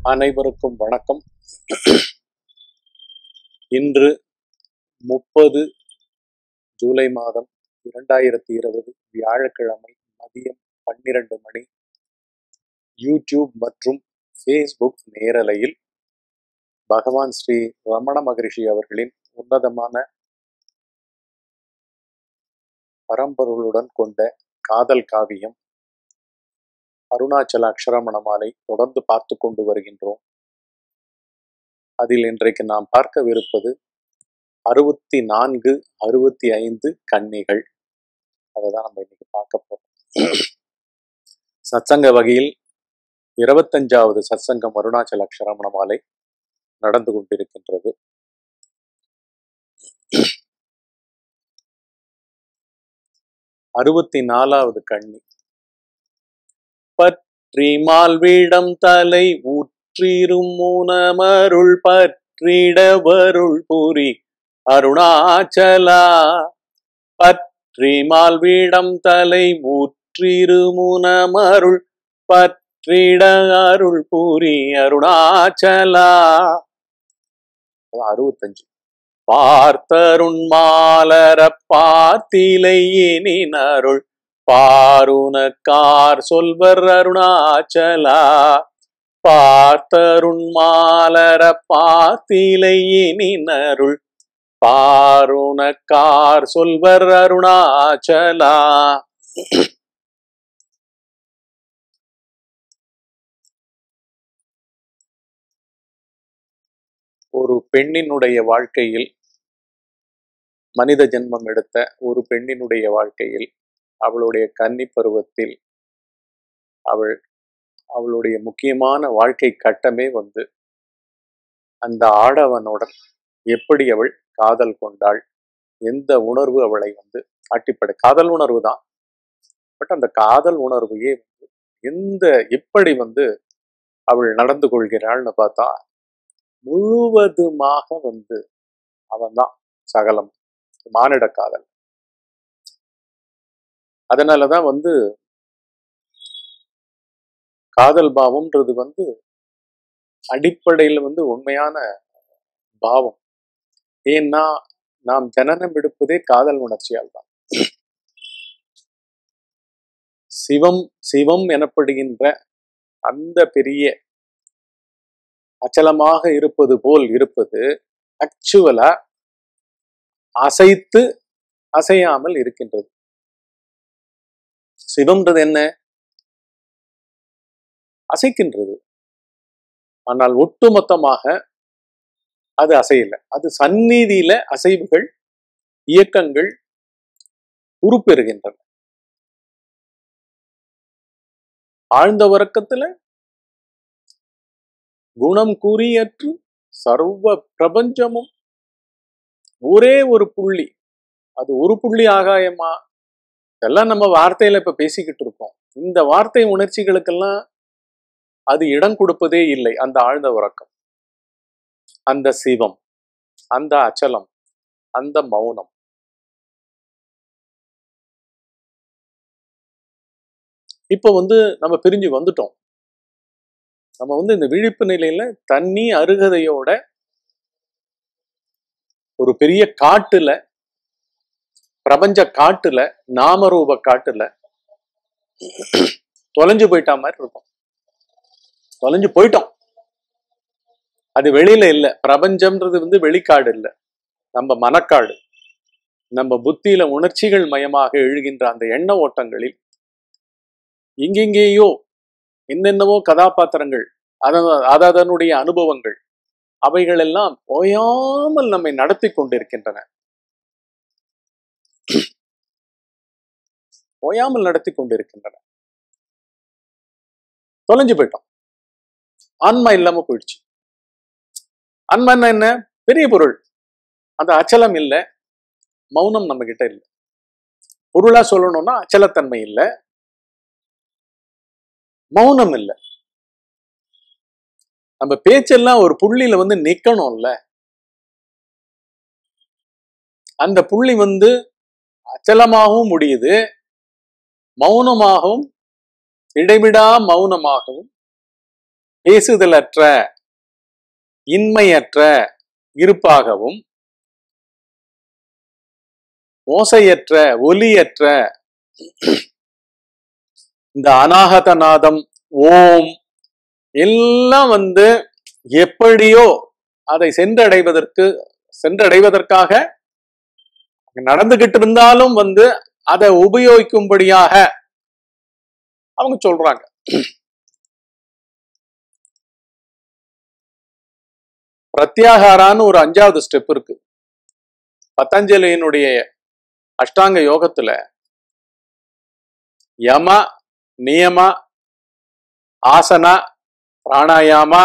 அனைவருக்கும் வணக்கம் இன்று முப்பது ஜூலை மாதம் இரண்டாயிரத்தி இருபது வியாழக்கிழமை மதியம் பன்னிரண்டு மணி யூடியூப் மற்றும் ஃபேஸ்புக் நேரலையில் பகவான் ஸ்ரீ ரமண மகரிஷி அவர்களின் உன்னதமான பரம்பொருளுடன் கொண்ட காதல் காவியம் அருணாச்சல அக்ஷரமணமாலை தொடர்ந்து பார்த்து கொண்டு வருகின்றோம் அதில் இன்றைக்கு நாம் பார்க்கவிருப்பது அறுபத்தி நான்கு அறுபத்தி ஐந்து கன்னிகள் அதை தான் நம்ம இன்னைக்கு பார்க்க போறோம் சத்சங்க வகையில் இருபத்தஞ்சாவது சத்சங்கம் அருணாச்சல அக்ஷரமணமாலை நடந்து கொண்டிருக்கின்றது அறுபத்தி நாலாவது கண்ணி பற்றி மால்விடம் தலை ஊற்றிரும் மூனமருள் பற்றிட வருள் புரி அருணாச்சலா பற்றி மால்விடம் தலை ஊற்றிரு மூனமருள் பற்றிட அருள் புரி அருணாச்சலா அறுபத்தஞ்சு பார்த்தருண் மாலர பார்த்திலை எனின் அருள் பாருனக்கார் சொல்வர் அருணாச்சலா பார்த்தருண் மாலர பார்த்திலை எனின் அருள் பாருனக்கார் சொல்வர் அருணாச்சலா ஒரு பெண்ணினுடைய வாழ்க்கையில் மனித ஜென்மம் எடுத்த ஒரு பெண்ணினுடைய வாழ்க்கையில் அவளுடைய கன்னி பருவத்தில் அவள் அவளுடைய முக்கியமான வாழ்க்கை கட்டமே வந்து அந்த ஆடவனுடன் எப்படி அவள் காதல் கொண்டாள் எந்த உணர்வு அவளை வந்து ஆட்டிப்படை காதல் உணர்வு தான் பட் அந்த காதல் உணர்வையே வந்து எந்த எப்படி வந்து அவள் நடந்து கொள்கிறாள்னு பார்த்தா முழுவதுமாக வந்து அவன்தான் சகலம் மானிட காதல் அதனாலதான் வந்து காதல் பாவம்ன்றது வந்து அடிப்படையில் வந்து உண்மையான பாவம் ஏன்னா நாம் ஜனனம் எடுப்பதே காதல் உணர்ச்சியால் தான் சிவம் சிவம் எனப்படுகின்ற அந்த பெரிய அச்சலமாக இருப்பது போல் இருப்பது ஆக்சுவலா அசைத்து அசையாமல் இருக்கின்றது சிவம்ன்றது என்ன அசைக்கின்றது ஆனால் ஒட்டுமொத்தமாக அது அசையல அது சந்நிதியில அசைவுகள் இயக்கங்கள் உருப்பெறுகின்றன ஆழ்ந்த உறக்கத்துல குணம் கூறியற்று சர்வ பிரபஞ்சமும் ஒரே ஒரு புள்ளி அது ஒரு புள்ளி ஆகாயமா இதெல்லாம் நம்ம வார்த்தையில இப்ப பேசிக்கிட்டு இருக்கோம் இந்த வார்த்தை உணர்ச்சிகளுக்கெல்லாம் அது இடம் கொடுப்பதே இல்லை அந்த ஆழ்ந்த உறக்கம் அந்த சிவம் அந்த அச்சலம் அந்த மௌனம் இப்ப வந்து நம்ம பிரிஞ்சு வந்துட்டோம் நம்ம வந்து இந்த விழிப்பு நிலையில தண்ணி அருகதையோட ஒரு பெரிய காட்டுல பிரபஞ்ச காட்டுல நாமரூப காட்டுல தொலைஞ்சு போயிட்டா மாதிரி இருக்கும் தொலைஞ்சு போயிட்டோம் அது வெளியில இல்ல பிரபஞ்சம்ன்றது வந்து வெளிக்காடு இல்ல நம்ம மனக்காடு நம்ம புத்தியில உணர்ச்சிகள் மயமாக எழுகின்ற அந்த எண்ண ஓட்டங்களில் இங்கெங்கேயோ என்னென்னவோ கதாபாத்திரங்கள் அத அதனுடைய அனுபவங்கள் அவைகள் எல்லாம் ஓயாமல் நம்மை நடத்தி கொண்டிருக்கின்றன ஓயாமல் நடத்தி கொண்டிருக்கின்றன தொலைஞ்சு போயிட்டோம் ஆன்மா இல்லாம போயிடுச்சு ஆன்மா என்ன பெரிய பொருள் அந்த அச்சலம் இல்லை மௌனம் நம்ம கிட்ட இல்லை பொருளா சொல்லணும்னா அச்சலத்தன்மை இல்லை மௌனம் இல்லை நம்ம பேச்செல்லாம் ஒரு புள்ளியில வந்து நிக்கணும்ல அந்த புள்ளி வந்து அச்சலமாகவும் முடியுது மௌனமாகவும் இடைவிடா மௌனமாகவும் பேசுதலற்ற இன்மையற்ற இருப்பாகவும் ஓசையற்ற ஒலியற்ற இந்த அநாகதநாதம் ஓம் எல்லாம் வந்து எப்படியோ அதை சென்றடைவதற்கு சென்றடைவதற்காக நடந்துகிட்டு இருந்தாலும் வந்து அதை உபயோகிக்கும்படியாக அவங்க சொல்றாங்க பிரத்யாகாரான்னு ஒரு அஞ்சாவது ஸ்டெப் இருக்கு பதஞ்சலியினுடைய அஷ்டாங்க யோகத்துல யம நியம ஆசனா பிராணாயாமா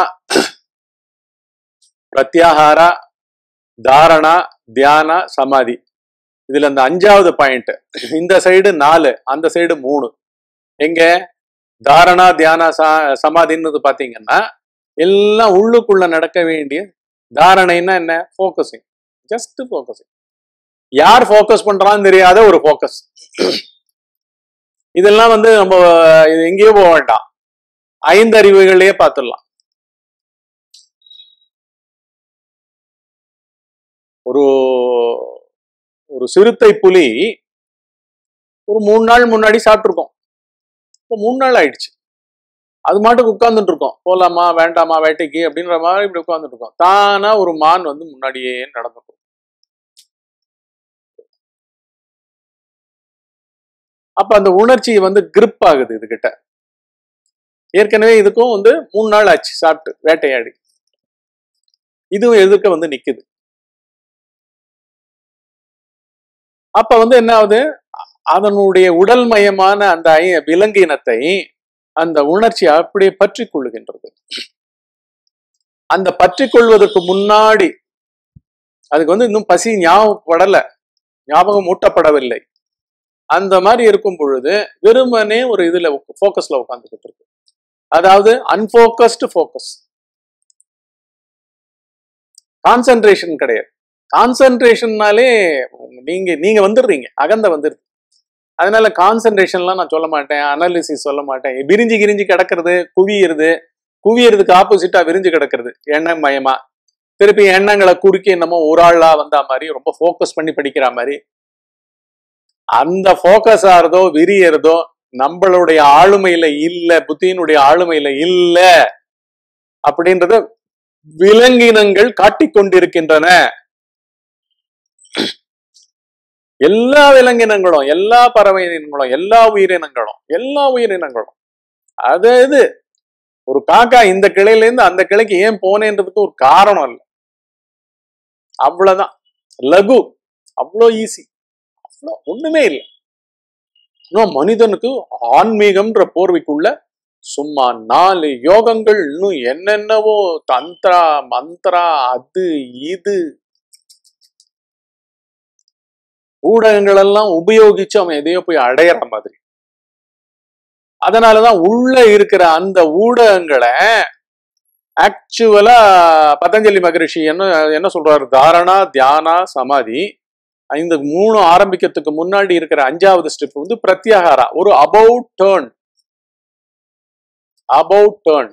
பிரத்யாகாரா தாரணா தியான சமாதி இதுல இந்த அஞ்சாவது பாயிண்ட் இந்த சைடு நாலு அந்த சைடு மூணு எங்க தாரணா தியான ச- சமாதின்னு பாத்தீங்கன்னா எல்லாம் உள்ளுக்குள்ள நடக்க வேண்டிய தாரணைன்னா என்ன ஃபோக்கஸிங் ஜஸ்ட் ஃபோக்கஸிங் யார் ஃபோக்கஸ் பண்றான்னு தெரியாத ஒரு ஃபோக்கஸ் இதெல்லாம் வந்து நம்ம இது எங்கேயோ போக வேண்டாம் ஐந்து அறிவுகளையே பார்த்துடலாம் ஒரு ஒரு சிறுத்தை புலி ஒரு மூணு நாள் முன்னாடி சாப்பிட்டுருக்கோம் இப்போ மூணு நாள் ஆயிடுச்சு அது மாட்டுக்கு உட்கார்ந்துட்டு இருக்கோம் போலாமா வேண்டாமா வேட்டைக்கு அப்படின்ற மாதிரி இப்படி உட்கார்ந்துட்டு இருக்கோம் தானா ஒரு மான் வந்து முன்னாடியே நடந்துட்டு அப்ப அந்த உணர்ச்சி வந்து கிரிப் ஆகுது இதுகிட்ட ஏற்கனவே இதுக்கும் வந்து மூணு நாள் ஆச்சு சாப்பிட்டு வேட்டையாடி இதுவும் எதிர்க்க வந்து நிக்குது அப்ப வந்து என்ன ஆகுது அதனுடைய உடல் மயமான அந்த ஐ- விலங்கினத்தை அந்த உணர்ச்சி அப்படியே பற்றி கொள்ளுகின்றது அந்த பற்றி கொள்வதற்கு முன்னாடி அதுக்கு வந்து இன்னும் பசி ஞாபகப்படல ஞாபகம் ஊட்டப்படவில்லை அந்த மாதிரி இருக்கும் பொழுது வெறுமனே ஒரு இதுல ஃபோக்கஸ்ல உட்காந்துக்கிட்டு இருக்கு அதாவது அன்போக்கஸ்டு ஃபோக்கஸ் கான்சென்ட்ரேஷன் கிடையாது கான்சென்ட்ரேஷன்னாலே நீங்க நீங்க வந்துடுறீங்க அகந்த வந்துடுது அதனால கான்சென்ட்ரேஷன்லாம் நான் சொல்ல மாட்டேன் அனாலிசிஸ் சொல்ல மாட்டேன் விரிஞ்சு கிரிஞ்சு கிடக்கிறது குவியிறது குவியறதுக்கு ஆப்போசிட்டா விரிஞ்சு கிடக்கிறது எண்ணம் மயமா திருப்பி எண்ணங்களை குறுக்கி என்னமோ ஒரு ஆளா வந்தா மாதிரி ரொம்ப ஃபோக்கஸ் பண்ணி படிக்கிற மாதிரி அந்த ஃபோக்கஸ் ஆறதோ விரியறதோ நம்மளுடைய ஆளுமையில இல்ல புத்தியினுடைய ஆளுமையில இல்ல அப்படின்றத விலங்கினங்கள் காட்டிக் கொண்டிருக்கின்றன எல்லா விலங்கினங்களும் எல்லா பறவை இனங்களும் எல்லா உயிரினங்களும் எல்லா உயிரினங்களும் அது இது ஒரு காக்கா இந்த கிளையில இருந்து அந்த கிளைக்கு ஏன் போனேன்றதுக்கு ஒரு காரணம் இல்லை அவ்வளவுதான் லகு அவ்வளோ ஈஸி அவ்வளோ ஒண்ணுமே இல்லை இன்னும் மனிதனுக்கு ஆன்மீகம்ன்ற போர்வைக்குள்ள சும்மா நாலு யோகங்கள் இன்னும் என்னென்னவோ தந்திரா மந்திரா அது இது ஊடகங்கள் எல்லாம் உபயோகிச்சு அவன் எதையோ போய் அடையிற மாதிரி அதனாலதான் உள்ள இருக்கிற அந்த ஊடகங்களை ஆக்சுவலா பதஞ்சலி மகரிஷி என்ன என்ன சொல்றாரு தாரணா தியானா சமாதி இந்த மூணு ஆரம்பிக்கிறதுக்கு முன்னாடி இருக்கிற அஞ்சாவது ஸ்டெப் வந்து பிரத்யாகாரா ஒரு அபவுட் டேர்ன் அபவுட் டேர்ன்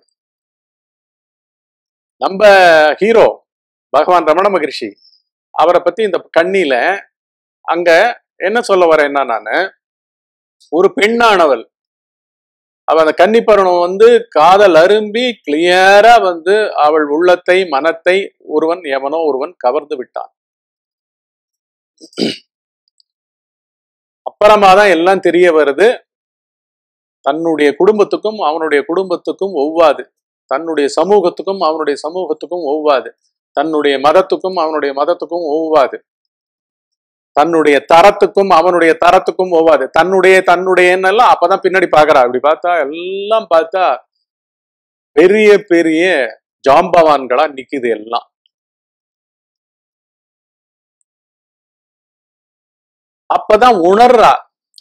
நம்ம ஹீரோ பகவான் ரமண மகரிஷி அவரை பத்தி இந்த கண்ணில அங்க என்ன சொல்ல வரேன்னா நானு ஒரு பெண்ணானவள் அவ அந்த கன்னிப்பருவம் வந்து காதல் அரும்பி கிளியரா வந்து அவள் உள்ளத்தை மனத்தை ஒருவன் எவனோ ஒருவன் கவர்ந்து விட்டான் அப்புறமா தான் எல்லாம் தெரிய வருது தன்னுடைய குடும்பத்துக்கும் அவனுடைய குடும்பத்துக்கும் ஒவ்வாது தன்னுடைய சமூகத்துக்கும் அவனுடைய சமூகத்துக்கும் ஒவ்வாது தன்னுடைய மதத்துக்கும் அவனுடைய மதத்துக்கும் ஒவ்வாது தன்னுடைய தரத்துக்கும் அவனுடைய தரத்துக்கும் ஒவ்வாது தன்னுடைய தன்னுடைய எண்ணெல்லாம் அப்பதான் பின்னாடி பாக்குறா அப்படி பார்த்தா எல்லாம் பார்த்தா பெரிய பெரிய ஜாம்பவான்களா நிக்குது எல்லாம் அப்பதான் உணர்றா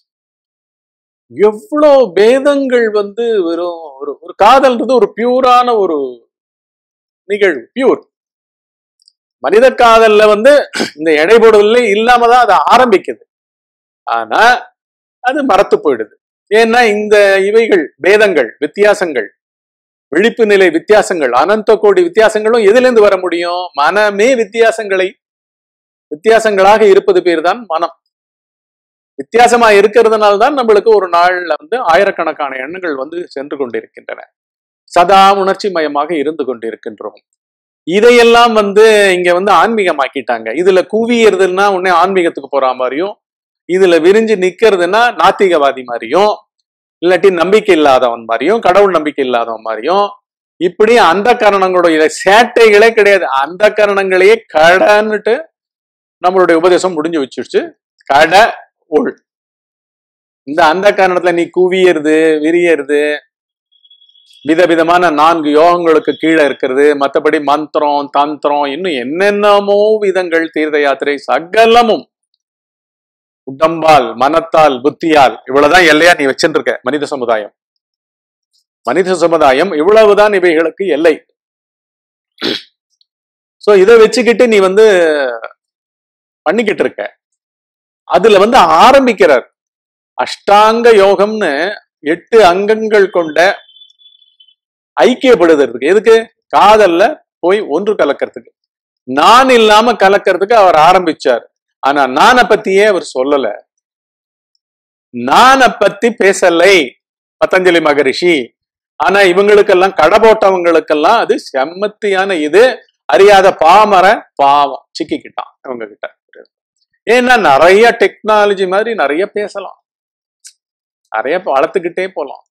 எவ்வளோ பேதங்கள் வந்து வெறும் ஒரு ஒரு காதல்ன்றது ஒரு பியூரான ஒரு நிகழ்வு பியூர் மனித காதல்ல வந்து இந்த எடைபடுதலே இல்லாம தான் அது ஆரம்பிக்குது ஆனா அது மறத்து போயிடுது ஏன்னா இந்த இவைகள் பேதங்கள் வித்தியாசங்கள் விழிப்பு நிலை வித்தியாசங்கள் அனந்த கோடி வித்தியாசங்களும் எதுல இருந்து வர முடியும் மனமே வித்தியாசங்களை வித்தியாசங்களாக இருப்பது பேர் தான் மனம் வித்தியாசமா இருக்கிறதுனால தான் நம்மளுக்கு ஒரு நாள்ல வந்து ஆயிரக்கணக்கான எண்ணங்கள் வந்து சென்று கொண்டிருக்கின்றன சதா உணர்ச்சி மயமாக இருந்து கொண்டிருக்கின்றோம் இதையெல்லாம் வந்து இங்க வந்து ஆன்மீகமாக்கிட்டாங்க இதுல குவியறதுன்னா உடனே ஆன்மீகத்துக்கு போற மாதிரியும் இதுல விரிஞ்சு நிக்கிறதுன்னா நாத்திகவாதி மாதிரியும் இல்லாட்டி நம்பிக்கை இல்லாதவன் மாதிரியும் கடவுள் நம்பிக்கை இல்லாதவன் மாதிரியும் இப்படி அந்த கரணங்களுடைய சேட்டைகளே கிடையாது அந்த கரணங்களையே கடன்னுட்டு நம்மளுடைய உபதேசம் முடிஞ்சு வச்சிருச்சு கட உள் இந்த அந்த காரணத்துல நீ குவியறது விரியறது விதவிதமான நான்கு யோகங்களுக்கு கீழே இருக்கிறது மற்றபடி மந்திரம் தந்திரம் இன்னும் என்னென்னமோ விதங்கள் தீர்த்த யாத்திரை சகலமும் உடம்பால் மனத்தால் புத்தியால் இவ்வளவுதான் எல்லையா நீ வச்சுருக்க மனித சமுதாயம் மனித சமுதாயம் இவ்வளவுதான் இவைகளுக்கு எல்லை சோ இதை வச்சுக்கிட்டு நீ வந்து பண்ணிக்கிட்டு இருக்க அதுல வந்து ஆரம்பிக்கிறார் அஷ்டாங்க யோகம்னு எட்டு அங்கங்கள் கொண்ட ஐக்கியப்படுதற்கு எதுக்கு காதல்ல போய் ஒன்று கலக்கிறதுக்கு நான் இல்லாம கலக்கிறதுக்கு அவர் ஆரம்பிச்சார் ஆனா நான பத்தியே அவர் சொல்லல நான பத்தி பேசலை பதஞ்சலி மகரிஷி ஆனா இவங்களுக்கெல்லாம் கடை போட்டவங்களுக்கெல்லாம் அது செம்மத்தியான இது அறியாத பாமர பாவம் சிக்கிக்கிட்டான் இவங்க கிட்ட ஏன்னா நிறைய டெக்னாலஜி மாதிரி நிறைய பேசலாம் நிறைய வளர்த்துக்கிட்டே போலாம்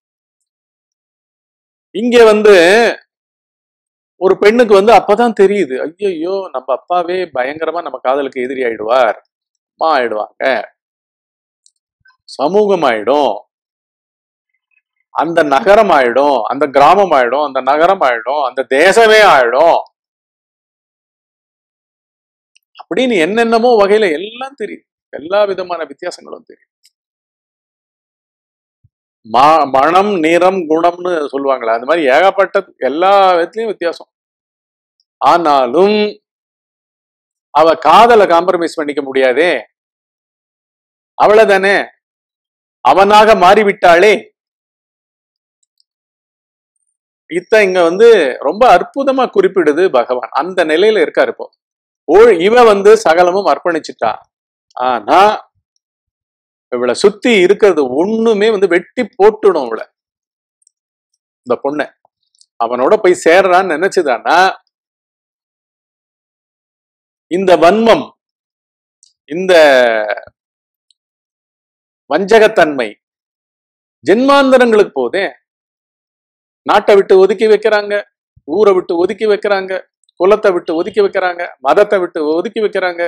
இங்க வந்து ஒரு பெண்ணுக்கு வந்து அப்பதான் தெரியுது ஐயோ நம்ம அப்பாவே பயங்கரமா நம்ம காதலுக்கு எதிரி ஆயிடுவார் அம்மா ஆயிடுவாங்க சமூகம் ஆயிடும் அந்த நகரம் ஆயிடும் அந்த கிராமம் ஆயிடும் அந்த நகரம் ஆயிடும் அந்த தேசமே ஆயிடும் அப்படின்னு என்னென்னமோ வகையில எல்லாம் தெரியும் எல்லா விதமான வித்தியாசங்களும் தெரியும் மா- மனம் நிறம் குணம்னு சொல்லுவாங்களே அது மாதிரி ஏகப்பட்ட எல்லா விதத்துலயும் வித்தியாசம் ஆனாலும் அவ காதலை காம்ப்ரமைஸ் பண்ணிக்க முடியாதே அவ்வளவுதானே அவனாக மாறிவிட்டாளே இத்த இங்க வந்து ரொம்ப அற்புதமா குறிப்பிடுது பகவான் அந்த நிலையில இருக்காரு இப்போ ஓ இவ வந்து சகலமும் அர்ப்பணிச்சிட்டா ஆனா இவளை சுத்தி இருக்கிறது ஒண்ணுமே வந்து வெட்டி போட்டுடும் இவளை இந்த பொண்ணை அவனோட போய் சேர்றான்னு நினைச்சுதானா இந்த வன்மம் இந்த வஞ்சகத்தன்மை ஜென்மாந்தரங்களுக்கு போதே நாட்டை விட்டு ஒதுக்கி வைக்கிறாங்க ஊரை விட்டு ஒதுக்கி வைக்கிறாங்க குலத்தை விட்டு ஒதுக்கி வைக்கிறாங்க மதத்தை விட்டு ஒதுக்கி வைக்கிறாங்க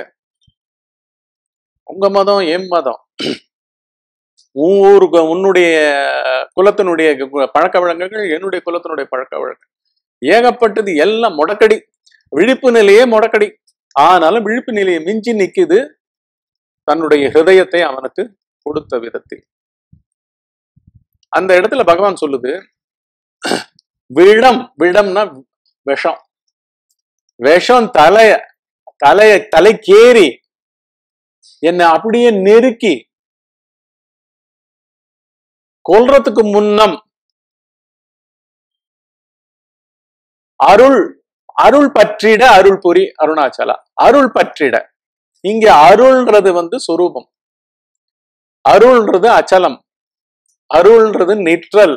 உங்க மதம் என் மதம் உன் ஊருக்கு உன்னுடைய குலத்தினுடைய கு- பழக்க வழக்கங்கள் என்னுடைய குலத்தினுடைய பழக்க வழக்கம் ஏகப்பட்டது எல்லாம் முடக்கடி விழிப்பு நிலையே முடக்கடி ஆனாலும் விழிப்பு நிலையை மிஞ்சி நிக்குது தன்னுடைய ஹிருதயத்தை அவனுக்கு கொடுத்த விதத்தில் அந்த இடத்துல பகவான் சொல்லுது விடம் விடம்னா விஷம் விஷம் தலைய தலைய தலைக்கேறி என்னை அப்படியே நெருக்கி கொல்றதுக்கு முன்னம் அருள் அருள் பற்றிட அருள் புரி அருணாச்சலா அருள் பற்றிட இங்க அருள்ன்றது வந்து சொரூபம் அருள்ன்றது அச்சலம் அருள்ன்றது நிற்றல்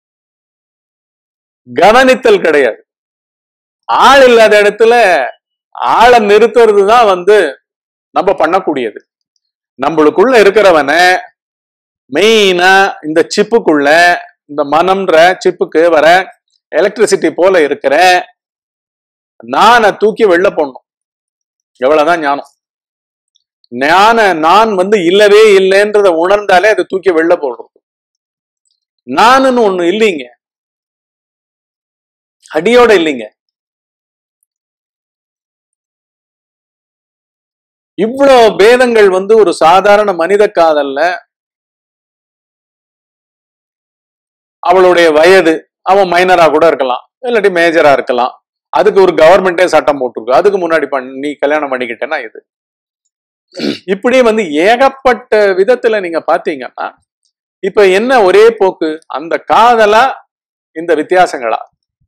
கவனித்தல் கிடையாது ஆள் இல்லாத இடத்துல ஆளை நிறுத்துறது தான் வந்து நம்ம பண்ணக்கூடியது நம்மளுக்குள்ள இருக்கிறவன மெயினா இந்த சிப்புக்குள்ள இந்த மனம்ன்ற சிப்புக்கு வர எலக்ட்ரிசிட்டி போல இருக்கிற நானை தூக்கி வெளில போடணும் எவ்வளவுதான் ஞானம் ஞான நான் வந்து இல்லவே இல்லைன்றத உணர்ந்தாலே அதை தூக்கி வெளில போடுறது நானுன்னு ஒண்ணு இல்லைங்க அடியோட இல்லைங்க இவ்வளோ பேதங்கள் வந்து ஒரு சாதாரண மனித காதல்ல அவளுடைய வயது அவன் மைனரா கூட இருக்கலாம் இல்லாட்டி மேஜரா இருக்கலாம் அதுக்கு ஒரு கவர்மெண்டே சட்டம் போட்டிருக்கு அதுக்கு முன்னாடி பண்ணி நீ கல்யாணம் பண்ணிக்கிட்டேன்னா இது இப்படி வந்து ஏகப்பட்ட விதத்துல நீங்க பாத்தீங்கன்னா இப்ப என்ன ஒரே போக்கு அந்த காதலா இந்த வித்தியாசங்களா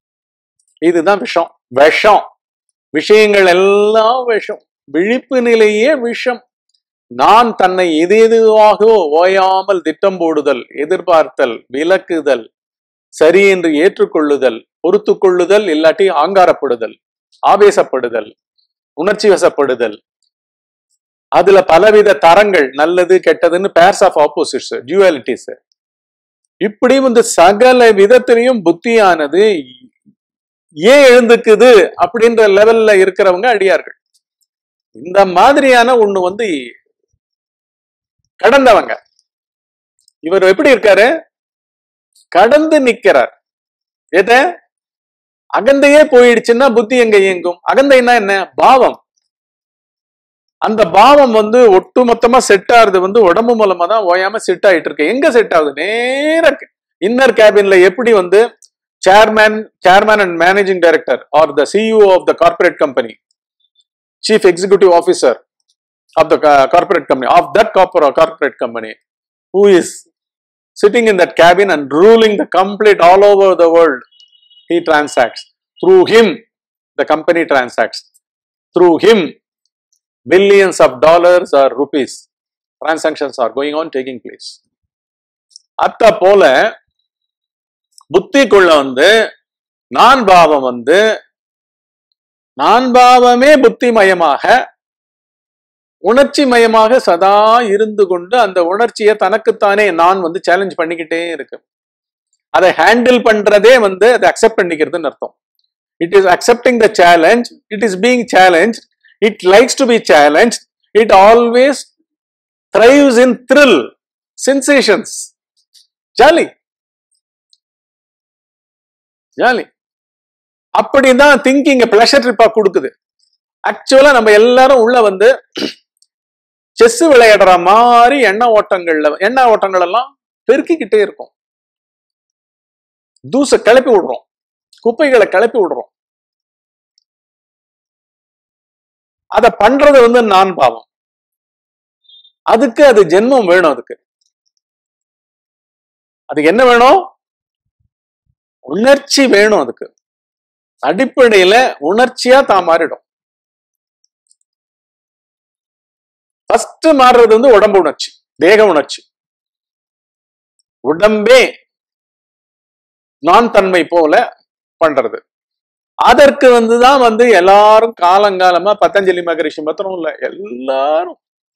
இதுதான் விஷம் விஷம் விஷயங்கள் எல்லாம் விஷம் விழிப்பு நிலையே விஷம் நான் தன்னை எது எதுவாக ஓயாமல் திட்டம் போடுதல் எதிர்பார்த்தல் விலக்குதல் சரி என்று ஏற்றுக்கொள்ளுதல் பொறுத்து கொள்ளுதல் இல்லாட்டி ஆங்காரப்படுதல் ஆவேசப்படுதல் உணர்ச்சி வசப்படுதல் அதுல பலவித தரங்கள் நல்லது கெட்டதுன்னு பேர்ஸ் ஆஃப் ஆப்போசிட்ஸ் டியூவாலிட்டிஸ் இப்படி வந்து சகல விதத்திலையும் புத்தியானது ஏன் எழுந்துக்குது அப்படின்ற லெவல்ல இருக்கிறவங்க அடியார்கள் இந்த மாதிரியான ஒண்ணு வந்து கடந்தவங்க இவர் எப்படி இருக்காரு கடந்து நிக்கிறார் எத அகந்தையே போயிடுச்சுன்னா புத்தி எங்க இயங்கும் அகந்தைன்னா என்ன பாவம் அந்த பாவம் வந்து ஒட்டுமொத்தமா செட் ஆகுறது வந்து உடம்பு மூலமா தான் ஓயாம செட் ஆயிட்டு இருக்கு எங்க செட் ஆகுது நேர இன்னர் கேபின்ல எப்படி வந்து chairman chairman and managing director or the ceo of the corporate company chief executive officer of the co- corporate company of that corporate corporate company who is sitting in that cabin and ruling the complete all over the world he transacts through him the company transacts through him billions of dollars or rupees transactions are going on taking place அத்த போல புத்திக்குள்ள வந்து நான் பாவம் வந்து நான் பாவமே புத்தி மயமாக உணர்ச்சி மயமாக சதா இருந்து கொண்டு அந்த உணர்ச்சியை தனக்குத்தானே நான் வந்து சேலஞ்ச் பண்ணிக்கிட்டே இருக்கு அதை ஹேண்டில் பண்றதே வந்து அதை அக்செப்ட் பண்ணிக்கிறதுன்னு அர்த்தம் it is accepting the challenge it is being challenge it likes to be challenge it always thrives in thrill sensations jolly jolly அப்படிதான் திங்கிங் பிளஷர் ட்ரிப்பா கொடுக்குது ஆக்சுவலா நம்ம எல்லாரும் உள்ள வந்து செஸ் விளையாடுற மாதிரி எண்ண ஓட்டங்கள்ல எண்ண ஓட்டங்கள் எல்லாம் பெருக்கிக்கிட்டே இருக்கும் தூச கிளப்பி விடுறோம் குப்பைகளை கிளப்பி விடுறோம் அத பண்றது வந்து நான் பாவம் அதுக்கு அது ஜென்மம் வேணும் அதுக்கு அதுக்கு என்ன வேணும் உணர்ச்சி வேணும் அதுக்கு அடிப்படையில உணர்ச்சியா தான் மாறிடும் ஃபர்ஸ்ட் மாறுறது வந்து உடம்பு உணர்ச்சி தேக உணர்ச்சி உடம்பே நான் தன்மை போல பண்றது அதற்கு வந்துதான் வந்து எல்லாரும் காலங்காலமா பத்தஞ்சலி மகரிஷி மாத்திரம் இல்ல எல்லாரும்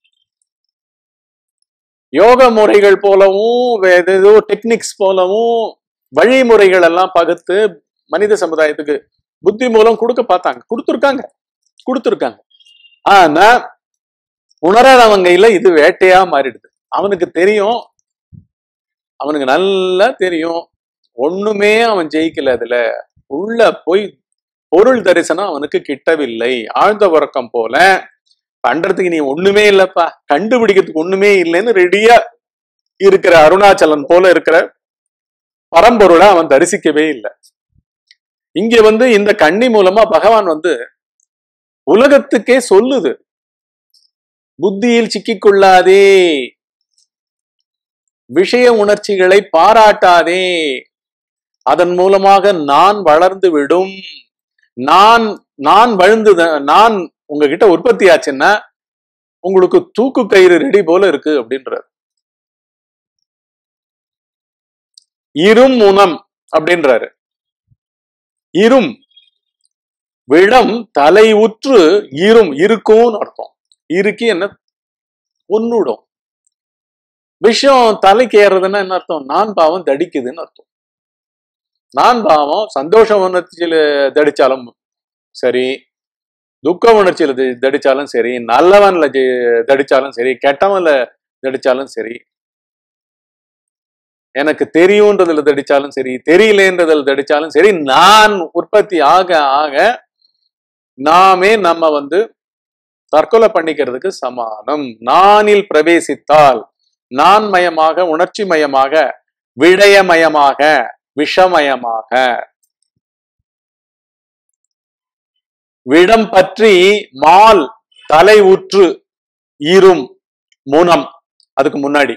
யோக முறைகள் போலவும் வேற ஏதோ டெக்னிக்ஸ் போலவும் வழிமுறைகள் எல்லாம் பகுத்து மனித சமுதாயத்துக்கு புத்தி மூலம் கொடுக்க பார்த்தாங்க கொடுத்துருக்காங்க கொடுத்துருக்காங்க ஆனா உணராதவங்க இல்ல இது வேட்டையா மாறிடுது அவனுக்கு தெரியும் அவனுக்கு நல்லா தெரியும் ஒண்ணுமே அவன் ஜெயிக்கல அதுல உள்ள போய் பொருள் தரிசனம் அவனுக்கு கிட்டவில்லை ஆழ்ந்த உறக்கம் போல பண்றதுக்கு நீ ஒண்ணுமே இல்லப்பா கண்டுபிடிக்கிறதுக்கு ஒண்ணுமே இல்லைன்னு ரெடியா இருக்கிற அருணாச்சலன் போல இருக்கிற பரம்பொருளை அவன் தரிசிக்கவே இல்லை இங்க வந்து இந்த கண்ணி மூலமா பகவான் வந்து உலகத்துக்கே சொல்லுது புத்தியில் சிக்கிக்கொள்ளாதே விஷய உணர்ச்சிகளை பாராட்டாதே அதன் மூலமாக நான் வளர்ந்து விடும் நான் நான் வழுந்து நான் உங்ககிட்ட உற்பத்தி ஆச்சுன்னா உங்களுக்கு தூக்கு கயிறு ரெடி போல இருக்கு அப்படின்றார் இரும் முனம் அப்படின்றாரு இரும் விடம் தலை உற்று இரும் இருக்கும்னு அர்த்தம் இருக்கு என்ன ஒன்னுடும் விஷயம் தலைக்கு ஏறுறதுன்னா என்ன அர்த்தம் நான் பாவம் தடிக்குதுன்னு அர்த்தம் நான் பாவம் சந்தோஷ உணர்ச்சியில தடிச்சாலும் சரி துக்க உணர்ச்சியில தி- தடிச்சாலும் சரி நல்லவன்ல ஜெ- தடிச்சாலும் சரி கெட்டவன்ல தடிச்சாலும் சரி எனக்கு தெரியுன்றதுல தடிச்சாலும் சரி தெரியலேன்றதுல தடிச்சாலும் சரி நான் உற்பத்தி ஆக ஆக நாமே நம்ம வந்து தற்கொலை பண்ணிக்கிறதுக்கு சமானம் நானில் பிரவேசித்தால் நான் மயமாக உணர்ச்சி மயமாக விடயமயமாக விஷமயமாக விடம் பற்றி மால் தலை உற்று ஈரும் முனம் அதுக்கு முன்னாடி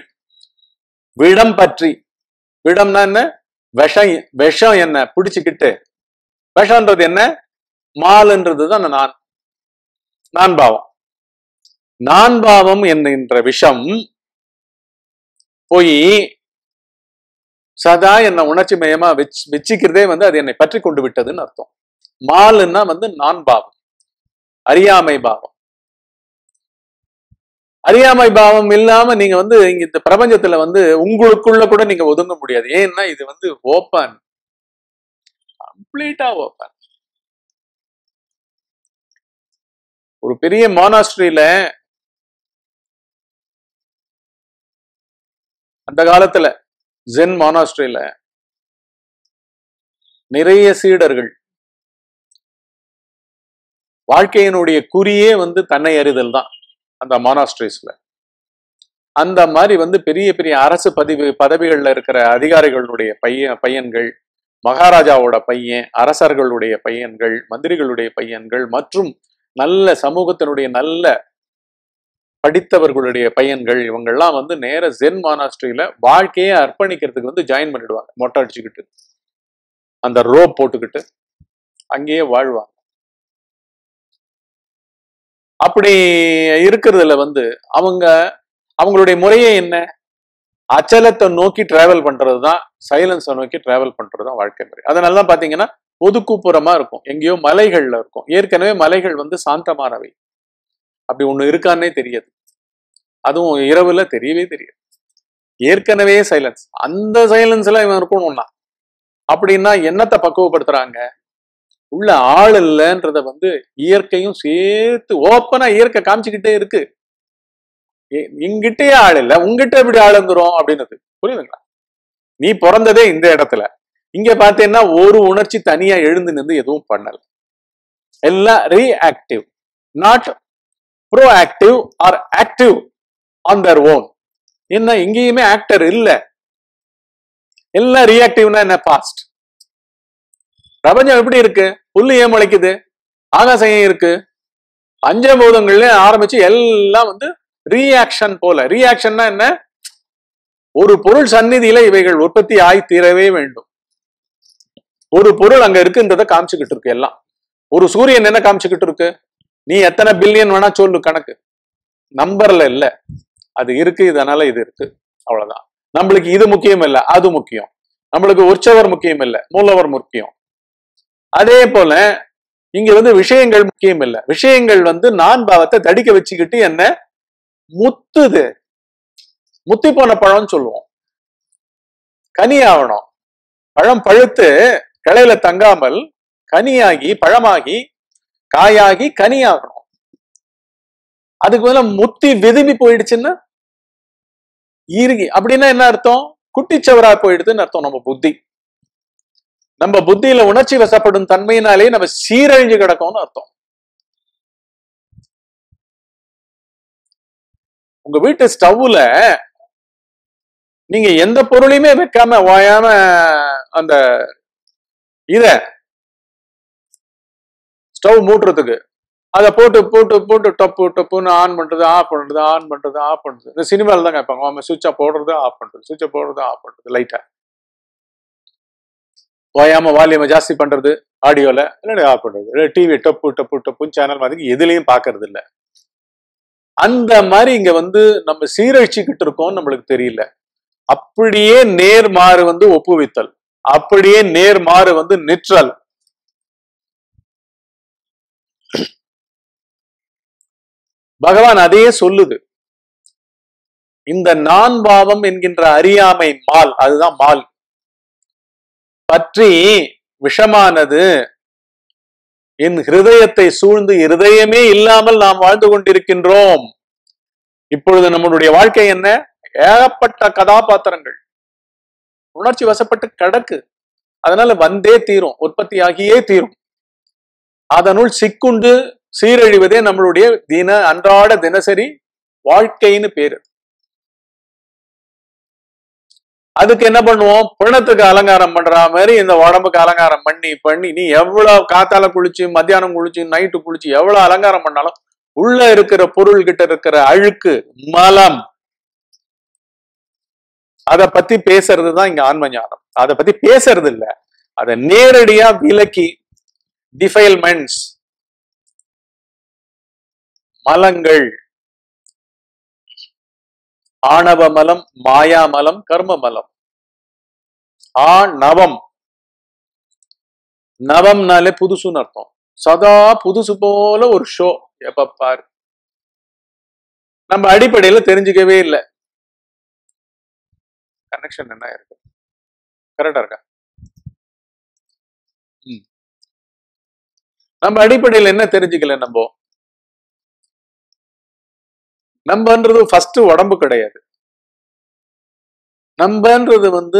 விடம் பற்றி விடம்னா என்ன விஷம் விஷம் என்ன பிடிச்சுக்கிட்டு விஷம்ன்றது என்ன மால்ன்றது தான் அந்த நான் நான் பாவம் நான் பாவம் என்கின்ற விஷம் போய் சதா என்ன உணர்ச்சி மயமா வச்சு வச்சுக்கிறதே வந்து அது என்னை பற்றி கொண்டு விட்டதுன்னு அர்த்தம் மாலுன்னா வந்து நான் பாவம் அறியாமை பாவம் அறியாமை பாவம் இல்லாம நீங்க வந்து இங்க இந்த பிரபஞ்சத்துல வந்து உங்களுக்குள்ள கூட நீங்க ஒதுங்க முடியாது ஏன்னா இது வந்து ஓப்பன் கம்ப்ளீட்டா ஓப்பன் ஒரு பெரிய மானாஸ்ட்ரியில அந்த காலத்துல ஜென் மானாஸ்ட்ரியில நிறைய சீடர்கள் வாழ்க்கையினுடைய குறியே வந்து தன்னை அறிதல் தான் அந்த மானாஸ்ட்ரிஸ்ல அந்த மாதிரி வந்து பெரிய பெரிய அரசு பதிவு பதவிகள்ல இருக்கிற அதிகாரிகளுடைய பையன் பையன்கள் மகாராஜாவோட பையன் அரசர்களுடைய பையன்கள் மந்திரிகளுடைய பையன்கள் மற்றும் நல்ல சமூகத்தினுடைய நல்ல படித்தவர்களுடைய பையன்கள் இவங்கெல்லாம் வந்து நேர ஜென் மானாஸ்ட்ரியில வாழ்க்கையை அர்ப்பணிக்கிறதுக்கு வந்து ஜாயின் பண்ணிடுவாங்க மொட்டை அடிச்சுக்கிட்டு அந்த ரோப் போட்டுக்கிட்டு அங்கேயே வாழ்வாங்க அப்படி இருக்கிறதுல வந்து அவங்க அவங்களுடைய முறையே என்ன அச்சலத்தை நோக்கி டிராவல் பண்றது தான் சைலன்ஸை நோக்கி டிராவல் பண்றது தான் வாழ்க்கை முறை அதனால தான் பாத்தீங்கன்னா ஒதுக்குப்புறமா இருக்கும் எங்கேயோ மலைகள்ல இருக்கும் ஏற்கனவே மலைகள் வந்து சாந்தமானவை அப்படி ஒண்ணு இருக்கான்னே தெரியாது அதுவும் இரவுல தெரியவே தெரியாது ஏற்கனவே சைலன்ஸ் அந்த சைலன்ஸ்ல இவன் இருக்கணும்னா அப்படின்னா என்னத்தை பக்குவப்படுத்துறாங்க உள்ள ஆள் இல்லைன்றத வந்து இயற்கையும் சேர்த்து ஓப்பனா இயற்கை காமிச்சுக்கிட்டே இருக்கு ஏ- எங்கிட்டயே ஆள் இல்ல உங்ககிட்ட எப்படி ஆள் வந்துரும் அப்படின்னது புரியுதுங்களா நீ பிறந்ததே இந்த இடத்துல இங்க பார்த்தீங்கன்னா ஒரு உணர்ச்சி தனியா எழுந்து நின்று எதுவும் பண்ணல எல்லாம் reactive not proactive or active on their own என்ன எங்கேயுமே ஆக்டர் இல்ல எல்லாம் ரியாக்டிவ்னா என்ன பாஸ்ட் பிரபஞ்சம் எப்படி இருக்கு புல்லு ஏன் முளைக்குது ஆகாசம் ஏன் இருக்கு பஞ்சபூதங்கள்ல ஆரம்பிச்சு எல்லாம் வந்து ரியாக்ஷன் போல ரியாக்ஷன்னா என்ன ஒரு பொருள் சந்நிதியில இவைகள் உற்பத்தி ஆகி தீரவே வேண்டும் ஒரு பொருள் அங்க இருக்குன்றத காமிச்சுக்கிட்டு இருக்கு எல்லாம் ஒரு சூரியன் என்ன காமிச்சுக்கிட்டு இருக்கு நீ எத்தனை பில்லியன் வேணா சொல்லு கணக்கு நம்பர்ல இல்ல அது இருக்கு இதனால இது இருக்கு அவ்வளவுதான் நம்மளுக்கு இது முக்கியம் இல்ல அது முக்கியம் நம்மளுக்கு உற்சவர் முக்கியம் இல்ல மூலவர் முக்கியம் அதே போல இங்க வந்து விஷயங்கள் முக்கியம் இல்ல விஷயங்கள் வந்து நான் பாவத்தை தடிக்க வச்சுக்கிட்டு என்ன முத்துது முத்தி போன பழம்னு சொல்லுவோம் கனி ஆகணும் பழம் பழுத்து கிளையில தங்காமல் கனியாகி பழமாகி காயாகி கனி ஆகணும் அதுக்கு மேல முத்தி விதும்பி போயிடுச்சுன்னா இறுகி அப்படின்னா என்ன அர்த்தம் குட்டிச்சவரா போயிடுதுன்னு அர்த்தம் நம்ம புத்தி நம்ம புத்தியில உணர்ச்சி வசப்படும் தன்மையினாலே நம்ம சீரழிஞ்சு கிடக்கும்னு அர்த்தம் உங்க வீட்டு ஸ்டவ்ல நீங்க எந்த பொருளையுமே வைக்காம ஓயாம அந்த இத ஸ்டவ் மூட்டுறதுக்கு அதை போட்டு போட்டு போட்டு டப்பு டப்புன்னு ஆன் பண்றது ஆஃப் பண்றது ஆன் பண்றது ஆஃப் பண்றது இந்த சினிமால தான் கேட்பாங்க ஆமா சுவிட்சை போடுறது ஆஃப் பண்றது சுவிட்சை போடுறது ஆஃப் பண்றது லைட்டா ஓயாம வால்யூமை ஜாஸ்தி பண்றது ஆடியோல இல்லாட்டி ஆஃப் பண்றது இல்லை டிவி டப்பு டப்பு டப்புன்னு சேனல் மாதிரி எதுலயும் பாக்குறது இல்ல அந்த மாதிரி இங்க வந்து நம்ம சீரழிச்சுக்கிட்டு இருக்கோம் நம்மளுக்கு தெரியல அப்படியே நேர்மாறு வந்து ஒப்புவித்தல் அப்படியே நேர்மாறு வந்து நிற்றல் பகவான் அதையே சொல்லுது இந்த நான் பாவம் என்கின்ற அறியாமை மால் அதுதான் மால் பற்றி விஷமானது என் ஹிருதயத்தை சூழ்ந்து இருதயமே இல்லாமல் நாம் வாழ்ந்து கொண்டிருக்கின்றோம் இப்பொழுது நம்மளுடைய வாழ்க்கை என்ன ஏகப்பட்ட கதாபாத்திரங்கள் உணர்ச்சி வசப்பட்டு கிடக்கு அதனால வந்தே தீரும் உற்பத்தி ஆகியே தீரும் அதனுள் சிக்குண்டு சீரழிவதே நம்மளுடைய தின அன்றாட தினசரி வாழ்க்கைன்னு பேரு அதுக்கு என்ன பண்ணுவோம் பிணத்துக்கு அலங்காரம் பண்ற மாதிரி இந்த உடம்புக்கு அலங்காரம் பண்ணி பண்ணி நீ எவ்வளவு காத்தால குளிச்சு மத்தியானம் குளிச்சு நைட்டு குளிச்சு எவ்வளவு அலங்காரம் பண்ணாலும் உள்ள இருக்கிற பொருள் கிட்ட இருக்கிற அழுக்கு மலம் அத பத்தி பேசுறது தான் இங்க ஆன்ம ஞானம் அதை பத்தி பேசுறது இல்ல அதை நேரடியா விலக்கி டிஃபைல்மெண்ட்ஸ் மலங்கள் ஆணவ மலம் மாயா மலம் கர்ம மலம் ஆ நவம் நவம்னாலே புதுசுன்னு அர்த்தம் சதா புதுசு போல ஒரு ஷோ எப்ப பாரு நம்ம அடிப்படையில தெரிஞ்சுக்கவே இல்லை கனெக்ஷன் என்ன இருக்கு கரெக்டா இருக்கா ம். நம்ம அடிப்படையில் என்ன தெரிஞ்சுக்கல நம்ம நம்மன்றது ஃபர்ஸ்ட் உடம்பு கிடையாது நம்மன்றது வந்து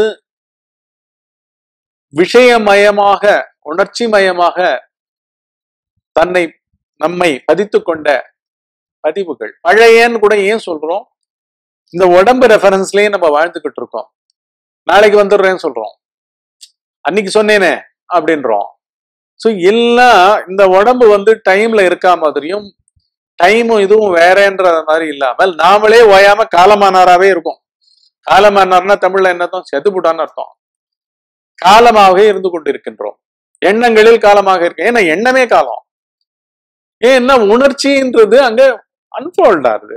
விஷயமயமாக உணர்ச்சி மயமாக தன்னை நம்மை பதித்து கொண்ட பதிவுகள் பழையன்னு கூட ஏன் சொல்றோம் இந்த உடம்பு ரெஃபரன்ஸ்லயே நம்ம வாழ்ந்துகிட்டு இருக்கோம் நாளைக்கு வந்துடுறேன்னு சொல்றோம் அன்னைக்கு சொன்னேனே அப்படின்றோம் ஸோ எல்லாம் இந்த உடம்பு வந்து டைம்ல இருக்கா மாதிரியும் டைமும் இதுவும் வேறன்ற மாதிரி இல்லாமல் நாமளே ஓயாம காலமானாராவே இருக்கும் காலமானார்னா தமிழ்ல என்னதான் செத்து போட்டான்னு அர்த்தம் காலமாகவே இருந்து கொண்டிருக்கின்றோம் எண்ணங்களில் காலமாக இருக்கு ஏன்னா எண்ணமே காலம் ஏன்னா உணர்ச்சின்றது அங்க அன்ஃபோல்ட் ஆகுது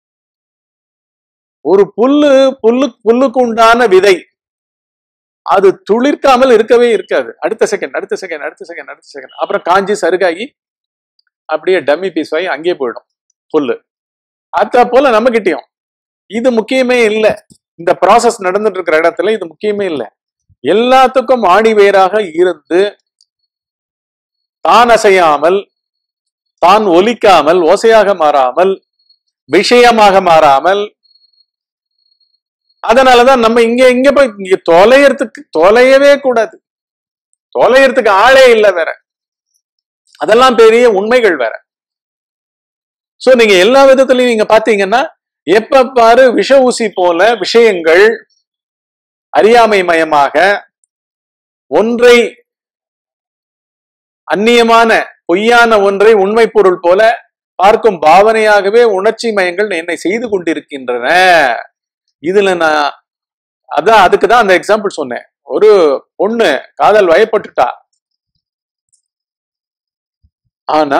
ஒரு புல்லு புல்லு புல்லுக்கு உண்டான விதை அது துளிர்க்காமல் இருக்கவே இருக்காது அடுத்த செகண்ட் அடுத்த செகண்ட் அடுத்த செகண்ட் அடுத்த செகண்ட் அப்புறம் காஞ்சி சருகாகி அப்படியே டம்மி பீஸ் ஆகி அங்கேயே போயிடும் புல்லு அத போல நம்ம கிட்டயும் இது முக்கியமே இல்லை இந்த ப்ராசஸ் நடந்துட்டு இருக்கிற இடத்துல இது முக்கியமே இல்லை எல்லாத்துக்கும் ஆணி வேராக இருந்து தான் அசையாமல் தான் ஒலிக்காமல் ஓசையாக மாறாமல் விஷயமாக மாறாமல் அதனாலதான் நம்ம இங்க இங்க போய் இங்க தொலையறதுக்கு தொலையவே கூடாது தொலையறதுக்கு ஆளே இல்லை வேற அதெல்லாம் பெரிய உண்மைகள் வேற சோ நீங்க எல்லா விதத்திலையும் நீங்க பாத்தீங்கன்னா எப்ப பாரு விஷ ஊசி போல விஷயங்கள் அறியாமை மயமாக ஒன்றை அந்நியமான பொய்யான ஒன்றை உண்மை பொருள் போல பார்க்கும் பாவனையாகவே உணர்ச்சி மயங்கள் என்னை செய்து கொண்டிருக்கின்றன இதுல நான் அதான் அதுக்கு தான் அந்த எக்ஸாம்பிள் சொன்னேன் ஒரு பொண்ணு காதல் வயப்பட்டுட்டா ஆனா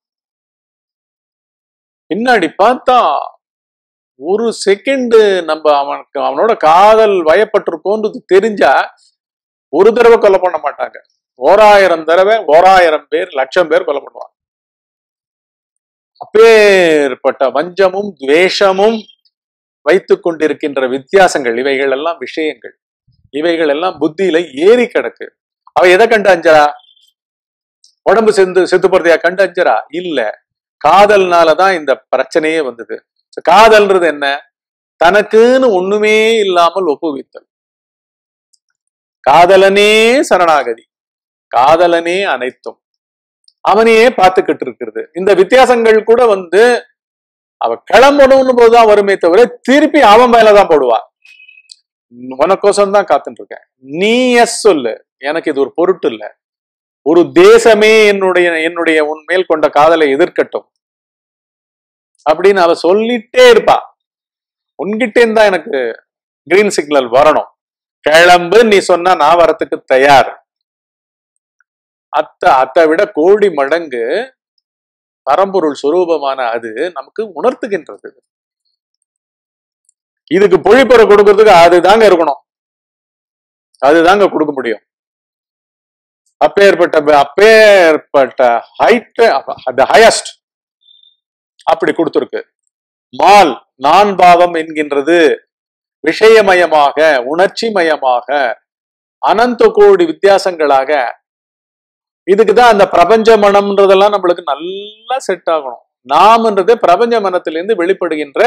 பின்னாடி பார்த்தா ஒரு செகண்ட் நம்ம அவனுக்கு அவனோட காதல் வயப்பட்டிருக்கோன்றது தெரிஞ்சா ஒரு தடவை கொலை பண்ண மாட்டாங்க ஓராயிரம் தடவை ஓராயிரம் பேர் லட்சம் பேர் கொலை பண்ணுவாங்க அப்பேற்பட்ட வஞ்சமும் துவேஷமும் வைத்துக் கொண்டிருக்கின்ற வித்தியாசங்கள் இவைகள் எல்லாம் விஷயங்கள் இவைகள் எல்லாம் புத்தியில ஏறி கிடக்கு அவ எதை கண்டு அஞ்சரா உடம்பு செந்து செத்து போறதையா கண்டு அஞ்சரா இல்ல காதல்னாலதான் இந்த பிரச்சனையே வந்தது So, காதல்ன்றது என்ன தனக்குன்னு ஒண்ணுமே இல்லாமல் ஒப்புவித்தல் காதலனே சரணாகதி காதலனே அனைத்தும் அவனையே பார்த்துக்கிட்டு இருக்கிறது இந்த வித்தியாசங்கள் கூட வந்து அவ கிளம்பணும்னு போதுதான் வருமே தவிர திருப்பி அவன் மேலதான் போடுவா உனக்கோசம் தான் காத்துட்டு இருக்கேன் நீ எஸ் சொல்லு எனக்கு இது ஒரு பொருட்டு இல்ல ஒரு தேசமே என்னுடைய என்னுடைய உன் மேல் கொண்ட காதலை எதிர்க்கட்டும் அப்படின்னு அவ சொல்லிட்டே இருப்பா உன்கிட்டே தான் எனக்கு கிரீன் சிக்னல் வரணும் கிளம்பு நீ சொன்னா நான் வரத்துக்கு தயார் அத்த அத்தை விட கோடி மடங்கு பரம்பொருள் சுரூபமான அது நமக்கு உணர்த்துகின்றது இதுக்கு பொழிப்புற கொடுக்கறதுக்கு அதுதாங்க இருக்கணும் அதுதாங்க கொடுக்க முடியும் அப்பேற்பட்ட அப்பேற்பட்ட ஹைட் த ஹையஸ்ட் அப்படி கொடுத்துருக்கு மால் நான் பாவம் என்கின்றது விஷயமயமாக உணர்ச்சி மயமாக அனந்த கோடி வித்தியாசங்களாக இதுக்கு தான் அந்த பிரபஞ்ச மனம்ன்றதெல்லாம் நம்மளுக்கு நல்லா செட் ஆகணும் நாம்ன்றதே பிரபஞ்ச மனத்திலிருந்து வெளிப்படுகின்ற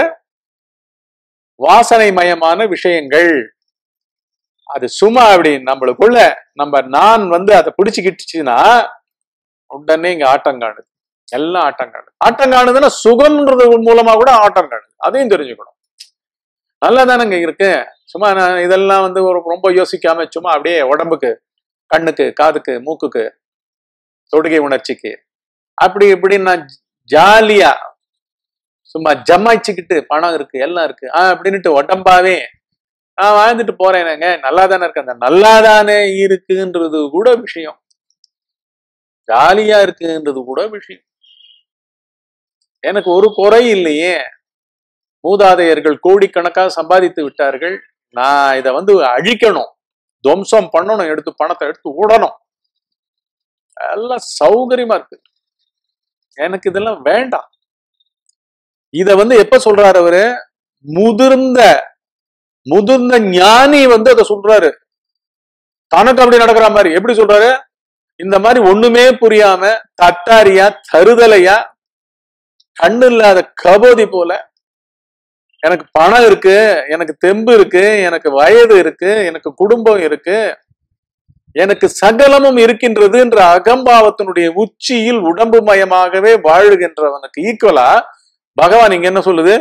வாசனை மயமான விஷயங்கள் அது சும்மா அப்படி நம்மளுக்குள்ள நம்ம நான் வந்து அதை பிடிச்சுக்கிட்டுச்சுன்னா உடனே இங்க ஆட்டம் காணுது எல்லாம் ஆட்டம் காணுது ஆட்டம் காணுதுன்னா சுகம்ன்றது மூலமா கூட ஆட்டம் காணுது அதையும் தெரிஞ்சுக்கணும் நல்லா தானங்க இருக்கு சும்மா நான் இதெல்லாம் வந்து ஒரு ரொம்ப யோசிக்காம சும்மா அப்படியே உடம்புக்கு கண்ணுக்கு காதுக்கு மூக்குக்கு தொடுகை உணர்ச்சிக்கு அப்படி இப்படி நான் ஜாலியா சும்மா ஜமாய்ச்சிக்கிட்டு பணம் இருக்கு எல்லாம் இருக்கு ஆஹ் அப்படின்னுட்டு உடம்பாவே நான் வாழ்ந்துட்டு போறேனுங்க நல்லா தானே இருக்கு அந்த நல்லா தானே இருக்குன்றது கூட விஷயம் ஜாலியா இருக்குன்றது கூட விஷயம் எனக்கு ஒரு குறை இல்லையே மூதாதையர்கள் கோடிக்கணக்காக சம்பாதித்து விட்டார்கள் நான் இதை வந்து அழிக்கணும் துவம்சம் பண்ணணும் எடுத்து பணத்தை எடுத்து விடணும் எல்லாம் சௌகரியமா இருக்கு எனக்கு இதெல்லாம் வேண்டாம் இத வந்து எப்ப சொல்றாரு அவரு முதிர்ந்த முதிர்ந்த ஞானி வந்து அதை சொல்றாரு தனக்கு அப்படி நடக்கிற மாதிரி எப்படி சொல்றாரு இந்த மாதிரி ஒண்ணுமே புரியாம தட்டாரியா தருதலையா கண்ணு இல்லாத கபோதி போல எனக்கு பணம் இருக்கு எனக்கு தெம்பு இருக்கு எனக்கு வயது இருக்கு எனக்கு குடும்பம் இருக்கு எனக்கு சகலமும் இருக்கின்றது என்ற அகம்பாவத்தினுடைய உச்சியில் உடம்பு மயமாகவே வாழுகின்றவனுக்கு ஈக்குவலா பகவான் இங்க என்ன சொல்லுது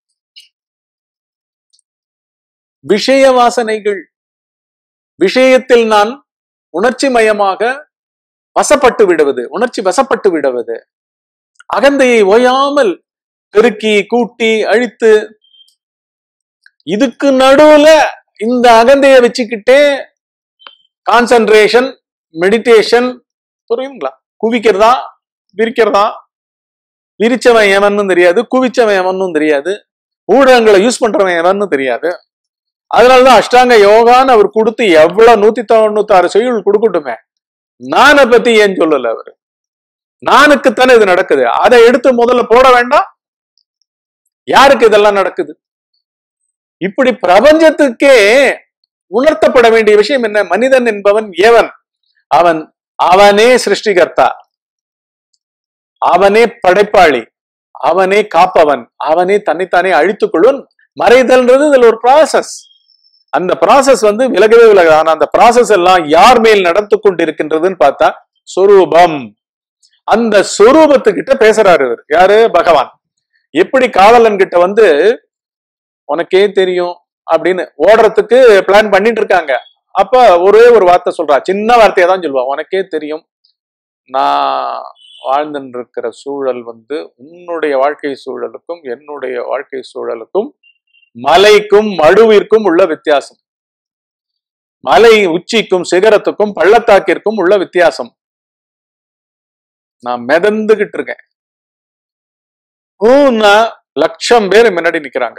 விஷய வாசனைகள் விஷயத்தில் நான் உணர்ச்சி மயமாக வசப்பட்டு விடுவது உணர்ச்சி வசப்பட்டு விடுவது அகந்தையை ஓயாமல் பெருக்கி கூட்டி அழித்து இதுக்கு நடுவுல இந்த அகந்தையை வச்சுக்கிட்டே கான்சன்ட்ரேஷன் மெடிடேஷன் புரியுங்களா குவிக்கிறதா விரிக்கிறதா விரிச்சவன் எவன்னு தெரியாது குவிச்சவன் எவனும் தெரியாது ஊடகங்களை யூஸ் பண்றவன் எவன்னு தெரியாது அதனாலதான் அஷ்டாங்க யோகான்னு அவர் கொடுத்து எவ்வளவு நூத்தி தொண்ணூத்தாறு செய்யுள் கொடுக்கட்டுமே நானை பத்தி ஏன் சொல்லல அவரு நானுக்குத்தானே இது நடக்குது அதை எடுத்து முதல்ல போட வேண்டாம் யாருக்கு இதெல்லாம் நடக்குது இப்படி பிரபஞ்சத்துக்கே உணர்த்தப்பட வேண்டிய விஷயம் என்ன மனிதன் என்பவன் ஏவன் அவன் அவனே சிருஷ்டிகர்த்தா அவனே படைப்பாளி அவனே காப்பவன் அவனே தன்னைத்தானே அழித்துக் கொள்வன் மறைதல்ன்றது இதுல ஒரு ப்ராசஸ் அந்த ப்ராசஸ் வந்து விலகவே விலகாது ஆனா அந்த ப்ராசஸ் எல்லாம் யார் மேல் நடந்து கொண்டிருக்கின்றதுன்னு பார்த்தா சொரூபம் அந்த சொரூபத்துக்கிட்ட பேசுறாரு இவர் யாரு பகவான் எப்படி காதலன் கிட்ட வந்து உனக்கே தெரியும் அப்படின்னு ஓடுறதுக்கு பிளான் பண்ணிட்டு இருக்காங்க அப்ப ஒரே ஒரு வார்த்தை சொல்றா சின்ன வார்த்தையை தான் சொல்லுவா உனக்கே தெரியும் நான் வாழ்ந்துட்டு இருக்கிற சூழல் வந்து உன்னுடைய வாழ்க்கை சூழலுக்கும் என்னுடைய வாழ்க்கை சூழலுக்கும் மலைக்கும் மடுவிற்கும் உள்ள வித்தியாசம் மலை உச்சிக்கும் சிகரத்துக்கும் பள்ளத்தாக்கிற்கும் உள்ள வித்தியாசம் நான் மிதந்துகிட்டு இருக்கேன் ஊன்னா லட்சம் பேர் முன்னாடி நிக்கிறாங்க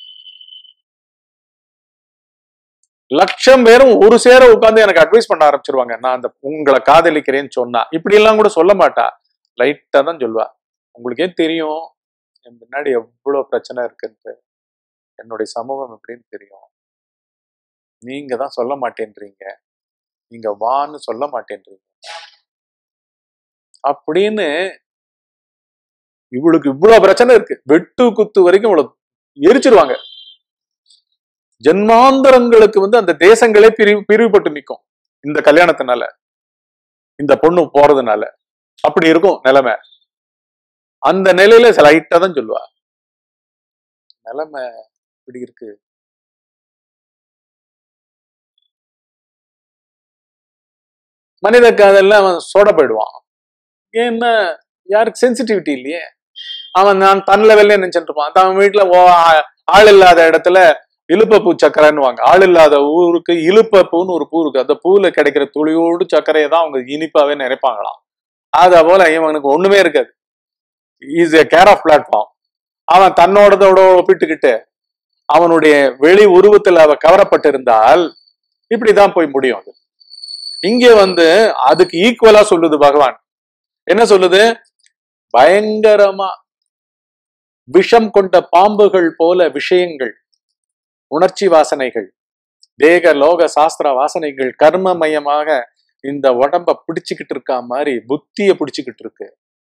லட்சம் பேரும் ஒரு சேர உட்கார்ந்து எனக்கு அட்வைஸ் பண்ண ஆரம்பிச்சிருவாங்க நான் அந்த உங்களை காதலிக்கிறேன்னு சொன்னா இப்படி எல்லாம் கூட சொல்ல மாட்டா லைட்டா தான் சொல்லுவா உங்களுக்கே தெரியும் என் முன்னாடி எவ்வளவு பிரச்சனை இருக்குன்ட்டு என்னுடைய சமூகம் எப்படின்னு தெரியும் நீங்க தான் சொல்ல மாட்டேன்றீங்க நீங்க வான்னு சொல்ல மாட்டேன்றீங்க அப்படின்னு இவளுக்கு இவ்வளவு பிரச்சனை இருக்கு வெட்டு குத்து வரைக்கும் இவ்வளவு எரிச்சிருவாங்க ஜென்மாந்தரங்களுக்கு வந்து அந்த தேசங்களே பிரிவு பிரிவுபட்டு நிற்கும் இந்த கல்யாணத்தினால இந்த பொண்ணு போறதுனால அப்படி இருக்கும் நிலைமை அந்த நிலையில லைட்டா தான் சொல்லுவா நிலைமை இப்படி இருக்கு மனித காதல்ல அவன் சோட போயிடுவான் ஏன்னா யாருக்கு சென்சிட்டிவிட்டி இல்லையே அவன் நான் தன் லெவல்ல நினைச்சிட்டு இருப்பான் அவன் வீட்டுல ஓ ஆ- ஆள் இல்லாத இடத்துல இழுப்பப்பூ சக்கரைன்னுவாங்க ஆள் இல்லாத ஊருக்கு இழுப்பப்பூன்னு ஒரு பூ இருக்கு அந்த பூல கிடைக்கிற துளியோடு சர்க்கரையை தான் அவங்க இனிப்பாவே நினைப்பாங்களாம் அத போல இவனுக்கு ஒண்ணுமே இருக்காது is a care of platform அவன் தன்னோடதோட ஒப்பிட்டுக்கிட்டு அவனுடைய வெளி உருவத்துல அவ கவரப்பட்டிருந்தால் இப்படிதான் போய் முடியும் அது இங்க வந்து அதுக்கு ஈக்குவலா சொல்லுது பகவான் என்ன சொல்லுது பயங்கரமா விஷம் கொண்ட பாம்புகள் போல விஷயங்கள் உணர்ச்சி வாசனைகள் தேக லோக சாஸ்திர வாசனைகள் கர்மமயமாக இந்த உடம்ப பிடிச்சுக்கிட்டு இருக்கா மாதிரி புத்திய பிடிச்சுக்கிட்டு இருக்கு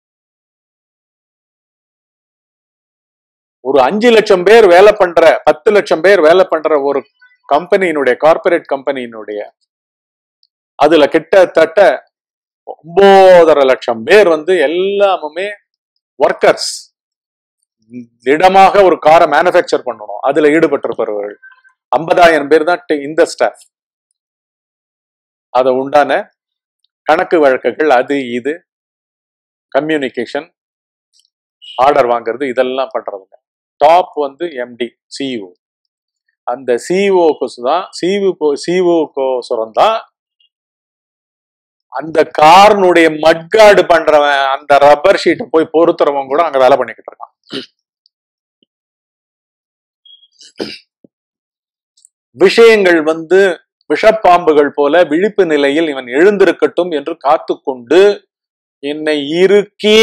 ஒரு அஞ்சு லட்சம் பேர் வேலை பண்ற பத்து லட்சம் பேர் வேலை பண்ற ஒரு கம்பெனியினுடைய கார்ப்பரேட் கம்பெனியினுடைய அதுல கிட்டத்தட்ட ஒன்பதரை லட்சம் பேர் வந்து எல்லாமுமே ஒர்க்கர்ஸ் திடமாக ஒரு காரை மேனுஃபேக்சர் பண்ணணும் அதுல ஈடுபட்டிருப்பவர்கள் ஐம்பதாயிரம் பேர் தான் டி- இந்த ஸ்டாஃப் அதை உண்டான கணக்கு வழக்குகள் அது இது கம்யூனிகேஷன் ஆர்டர் வாங்குறது இதெல்லாம் பண்றதுங்க டாப் வந்து எம்டி சிஇஓ அந்த சிஇஓக்கு தான் சிஇஓ சிஇஓ கோசரம் தான் அந்த கார்னுடைய மட்காடு பண்றவன் அந்த ரப்பர் ஷீட்டை போய் பொருத்துறவன் கூட அங்க வேலை பண்ணிக்கிட்டு இருக்கான் விஷயங்கள் வந்து விஷப்பாம்புகள் போல விழிப்பு நிலையில் இவன் எழுந்திருக்கட்டும் என்று காத்துக்கொண்டு என்னை இறுக்கி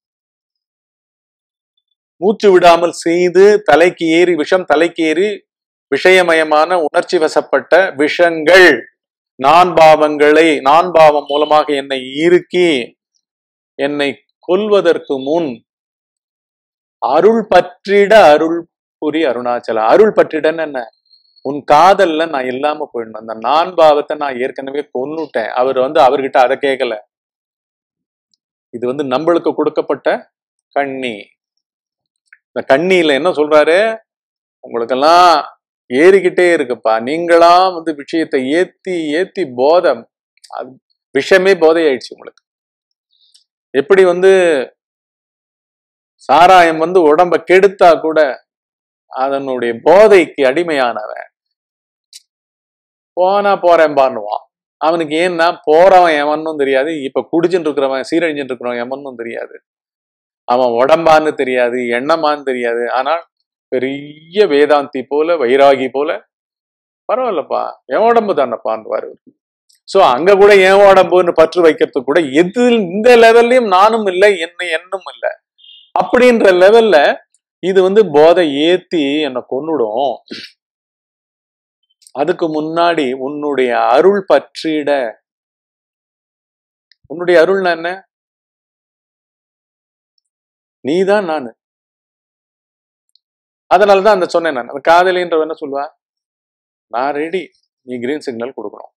மூச்சு விடாமல் செய்து தலைக்கு ஏறி விஷம் தலைக்கு ஏறி விஷயமயமான உணர்ச்சி வசப்பட்ட விஷங்கள் நான் பாவங்களை நான் பாவம் மூலமாக என்னை இறுக்கி என்னை கொல்வதற்கு முன் அருள் பற்றிட அருள் புரி அருணாச்சல அருள் பற்றிடன்னு என்ன உன் காதல்ல நான் இல்லாம போயிடணும் அந்த நான் பாவத்தை நான் ஏற்கனவே கொன்னுட்டேன் அவர் வந்து அவர்கிட்ட அதை கேட்கல இது வந்து நம்மளுக்கு கொடுக்கப்பட்ட கண்ணி இந்த கண்ணியில என்ன சொல்றாரு உங்களுக்கெல்லாம் ஏறிக்கிட்டே இருக்குப்பா நீங்களா வந்து விஷயத்தை ஏத்தி ஏத்தி போதம் அது விஷமே போதை ஆயிடுச்சு உங்களுக்கு எப்படி வந்து சாராயம் வந்து உடம்ப கெடுத்தா கூட அதனுடைய போதைக்கு அடிமையானவன் போனா போறேன் பண்ணுவான் அவனுக்கு ஏன்னா போறவன் எவனும் தெரியாது இப்ப குடிச்சுட்டு இருக்கிறவன் சீரழிஞ்சுட்டு இருக்கிறவன் எவனும் தெரியாது அவன் உடம்பான்னு தெரியாது எண்ணமான்னு தெரியாது ஆனால் பெரிய வேதாந்தி போல வைராகி போல பரவாயில்லப்பா என் உடம்பு தானப்பான்வாரு சோ அங்க கூட என் உடம்புன்னு பற்று வைக்கிறதுக்கு கூட எது இந்த லெவல்லையும் நானும் இல்லை என்ன எண்ணும் இல்லை அப்படின்ற லெவல்ல இது வந்து போதை ஏத்தி என்னை கொன்னுடும் அதுக்கு முன்னாடி உன்னுடைய அருள் பற்றிட உன்னுடைய அருள்னா என்ன நீதான் நானு அதனாலதான் அந்த சொன்னேன் நான் அந்த காதலின்றவ என்ன சொல்லுவா நான் ரெடி நீ கிரீன் சிக்னல் கொடுக்கணும்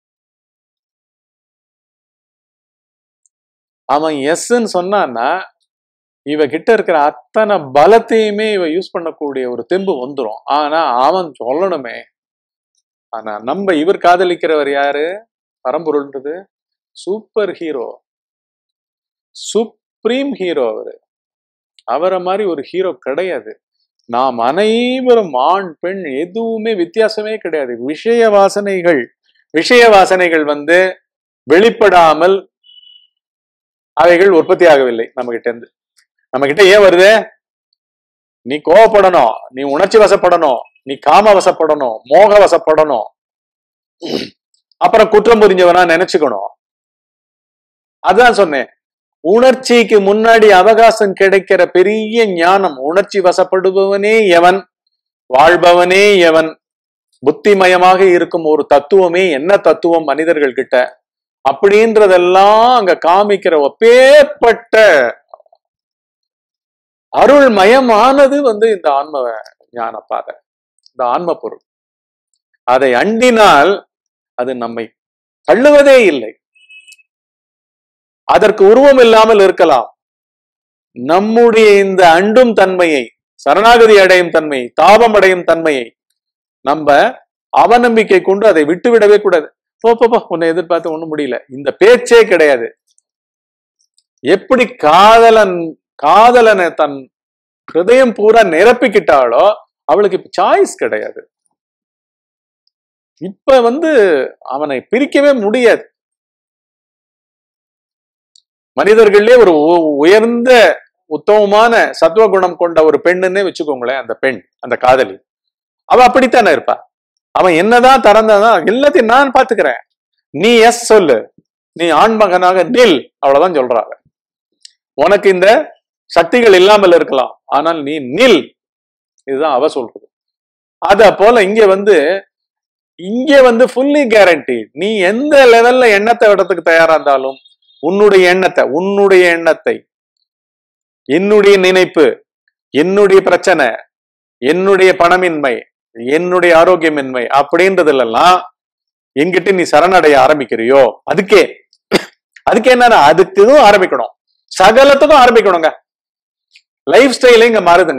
அவன் எஸ்ன்னு சொன்னான்னா இவ கிட்ட இருக்கிற அத்தனை பலத்தையுமே இவ யூஸ் பண்ணக்கூடிய ஒரு தெம்பு வந்துடும் ஆனா அவன் சொல்லணுமே ஆனா நம்ம இவர் காதலிக்கிறவர் யாரு பரம்பொருள்ன்றது சூப்பர் ஹீரோ சுப்ரீம் ஹீரோ அவரு அவரை மாதிரி ஒரு ஹீரோ கிடையாது நாம் அனைவரும் ஆண் பெண் எதுவுமே வித்தியாசமே கிடையாது விஷய வாசனைகள் விஷய வாசனைகள் வந்து வெளிப்படாமல் அவைகள் உற்பத்தி ஆகவில்லை நம்ம கிட்ட இருந்து நம்ம கிட்ட ஏன் வருது நீ கோவப்படணும் நீ உணர்ச்சி வசப்படணும் நீ காம வசப்படணும் மோக வசப்படணும் அப்புறம் குற்றம் புரிஞ்சவனா நினைச்சுக்கணும் அதான் சொன்னேன் உணர்ச்சிக்கு முன்னாடி அவகாசம் கிடைக்கிற பெரிய ஞானம் உணர்ச்சி வசப்படுபவனே எவன் வாழ்பவனே எவன் புத்திமயமாக இருக்கும் ஒரு தத்துவமே என்ன தத்துவம் மனிதர்கள் கிட்ட அப்படின்றதெல்லாம் அங்க காமிக்கிற ஒப்பேற்பட்ட அருள்மயமானது வந்து இந்த ஆன்ம ஞான பாதை இந்த ஆன்ம பொருள் அதை அண்டினால் அது நம்மை தள்ளுவதே இல்லை அதற்கு உருவம் இல்லாமல் இருக்கலாம் நம்முடைய இந்த அண்டும் தன்மையை சரணாகதி அடையும் தன்மையை தாபம் அடையும் தன்மையை நம்ம அவநம்பிக்கை கொண்டு அதை விட்டு விடவே கூடாது போ போ போ உன்னை எதிர்பார்த்து ஒண்ணும் முடியல இந்த பேச்சே கிடையாது எப்படி காதலன் காதலனை தன் ஹிருதயம் பூரா நிரப்பிக்கிட்டாலோ அவளுக்கு இப்ப சாய்ஸ் கிடையாது இப்ப வந்து அவனை பிரிக்கவே முடியாது மனிதர்களே ஒரு உ- உயர்ந்த உத்தமமான சத்துவகுணம் கொண்ட ஒரு பெண்ணுன்னே வச்சுக்கோங்களேன் அந்த பெண் அந்த காதலி அவ அப்படித்தானே இருப்பா அவன் என்னதான் திறந்தாதான் எல்லாத்தையும் நான் பாத்துக்கிறேன் நீ எஸ் சொல்லு நீ ஆண்மகனாக நில் அவ்வளவுதான் சொல்றாங்க உனக்கு இந்த சக்திகள் இல்லாமல் இருக்கலாம் ஆனால் நீ நில் இதுதான் அவ சொல்றது அத போல இங்க வந்து இங்க வந்து ஃபுல்லி கேரண்டி நீ எந்த லெவல்ல எண்ணத்தை விடத்துக்கு தயாரா இருந்தாலும் உன்னுடைய எண்ணத்தை உன்னுடைய எண்ணத்தை என்னுடைய நினைப்பு என்னுடைய பிரச்சனை என்னுடைய பணமின்மை என்னுடைய ஆரோக்கியமின்மை அப்படின்றதுல எல்லாம் எங்கிட்ட நீ சரணடைய ஆரம்பிக்கிறியோ அதுக்கே அதுக்கு என்னன்னா அதுக்கும் ஆரம்பிக்கணும் சகலத்துக்கும் ஆரம்பிக்கணுங்க லைஃப் ஸ்டைலே இங்க மாறுதுங்க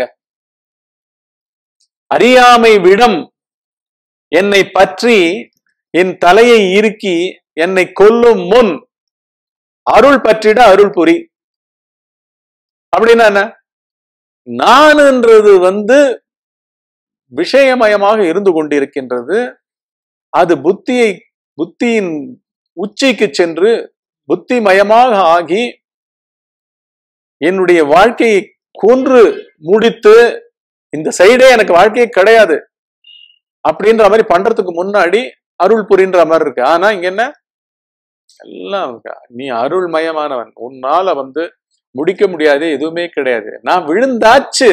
அறியாமை விடம் என்னை பற்றி என் தலையை இறுக்கி என்னை கொல்லும் முன் அருள் பற்றிட அருள் புரி அப்படின்னா என்ன நான்ன்றது வந்து விஷயமயமாக இருந்து கொண்டிருக்கின்றது அது புத்தியை புத்தியின் உச்சிக்கு சென்று புத்தி மயமாக ஆகி என்னுடைய வாழ்க்கையை கொன்று முடித்து இந்த சைடே எனக்கு வாழ்க்கையே கிடையாது அப்படின்ற மாதிரி பண்றதுக்கு முன்னாடி அருள் புரின்ற மாதிரி இருக்கு ஆனா இங்க என்ன எல்லாம் நீ அருள்மயமானவன் உன்னால வந்து முடிக்க முடியாது எதுவுமே கிடையாது நான் விழுந்தாச்சு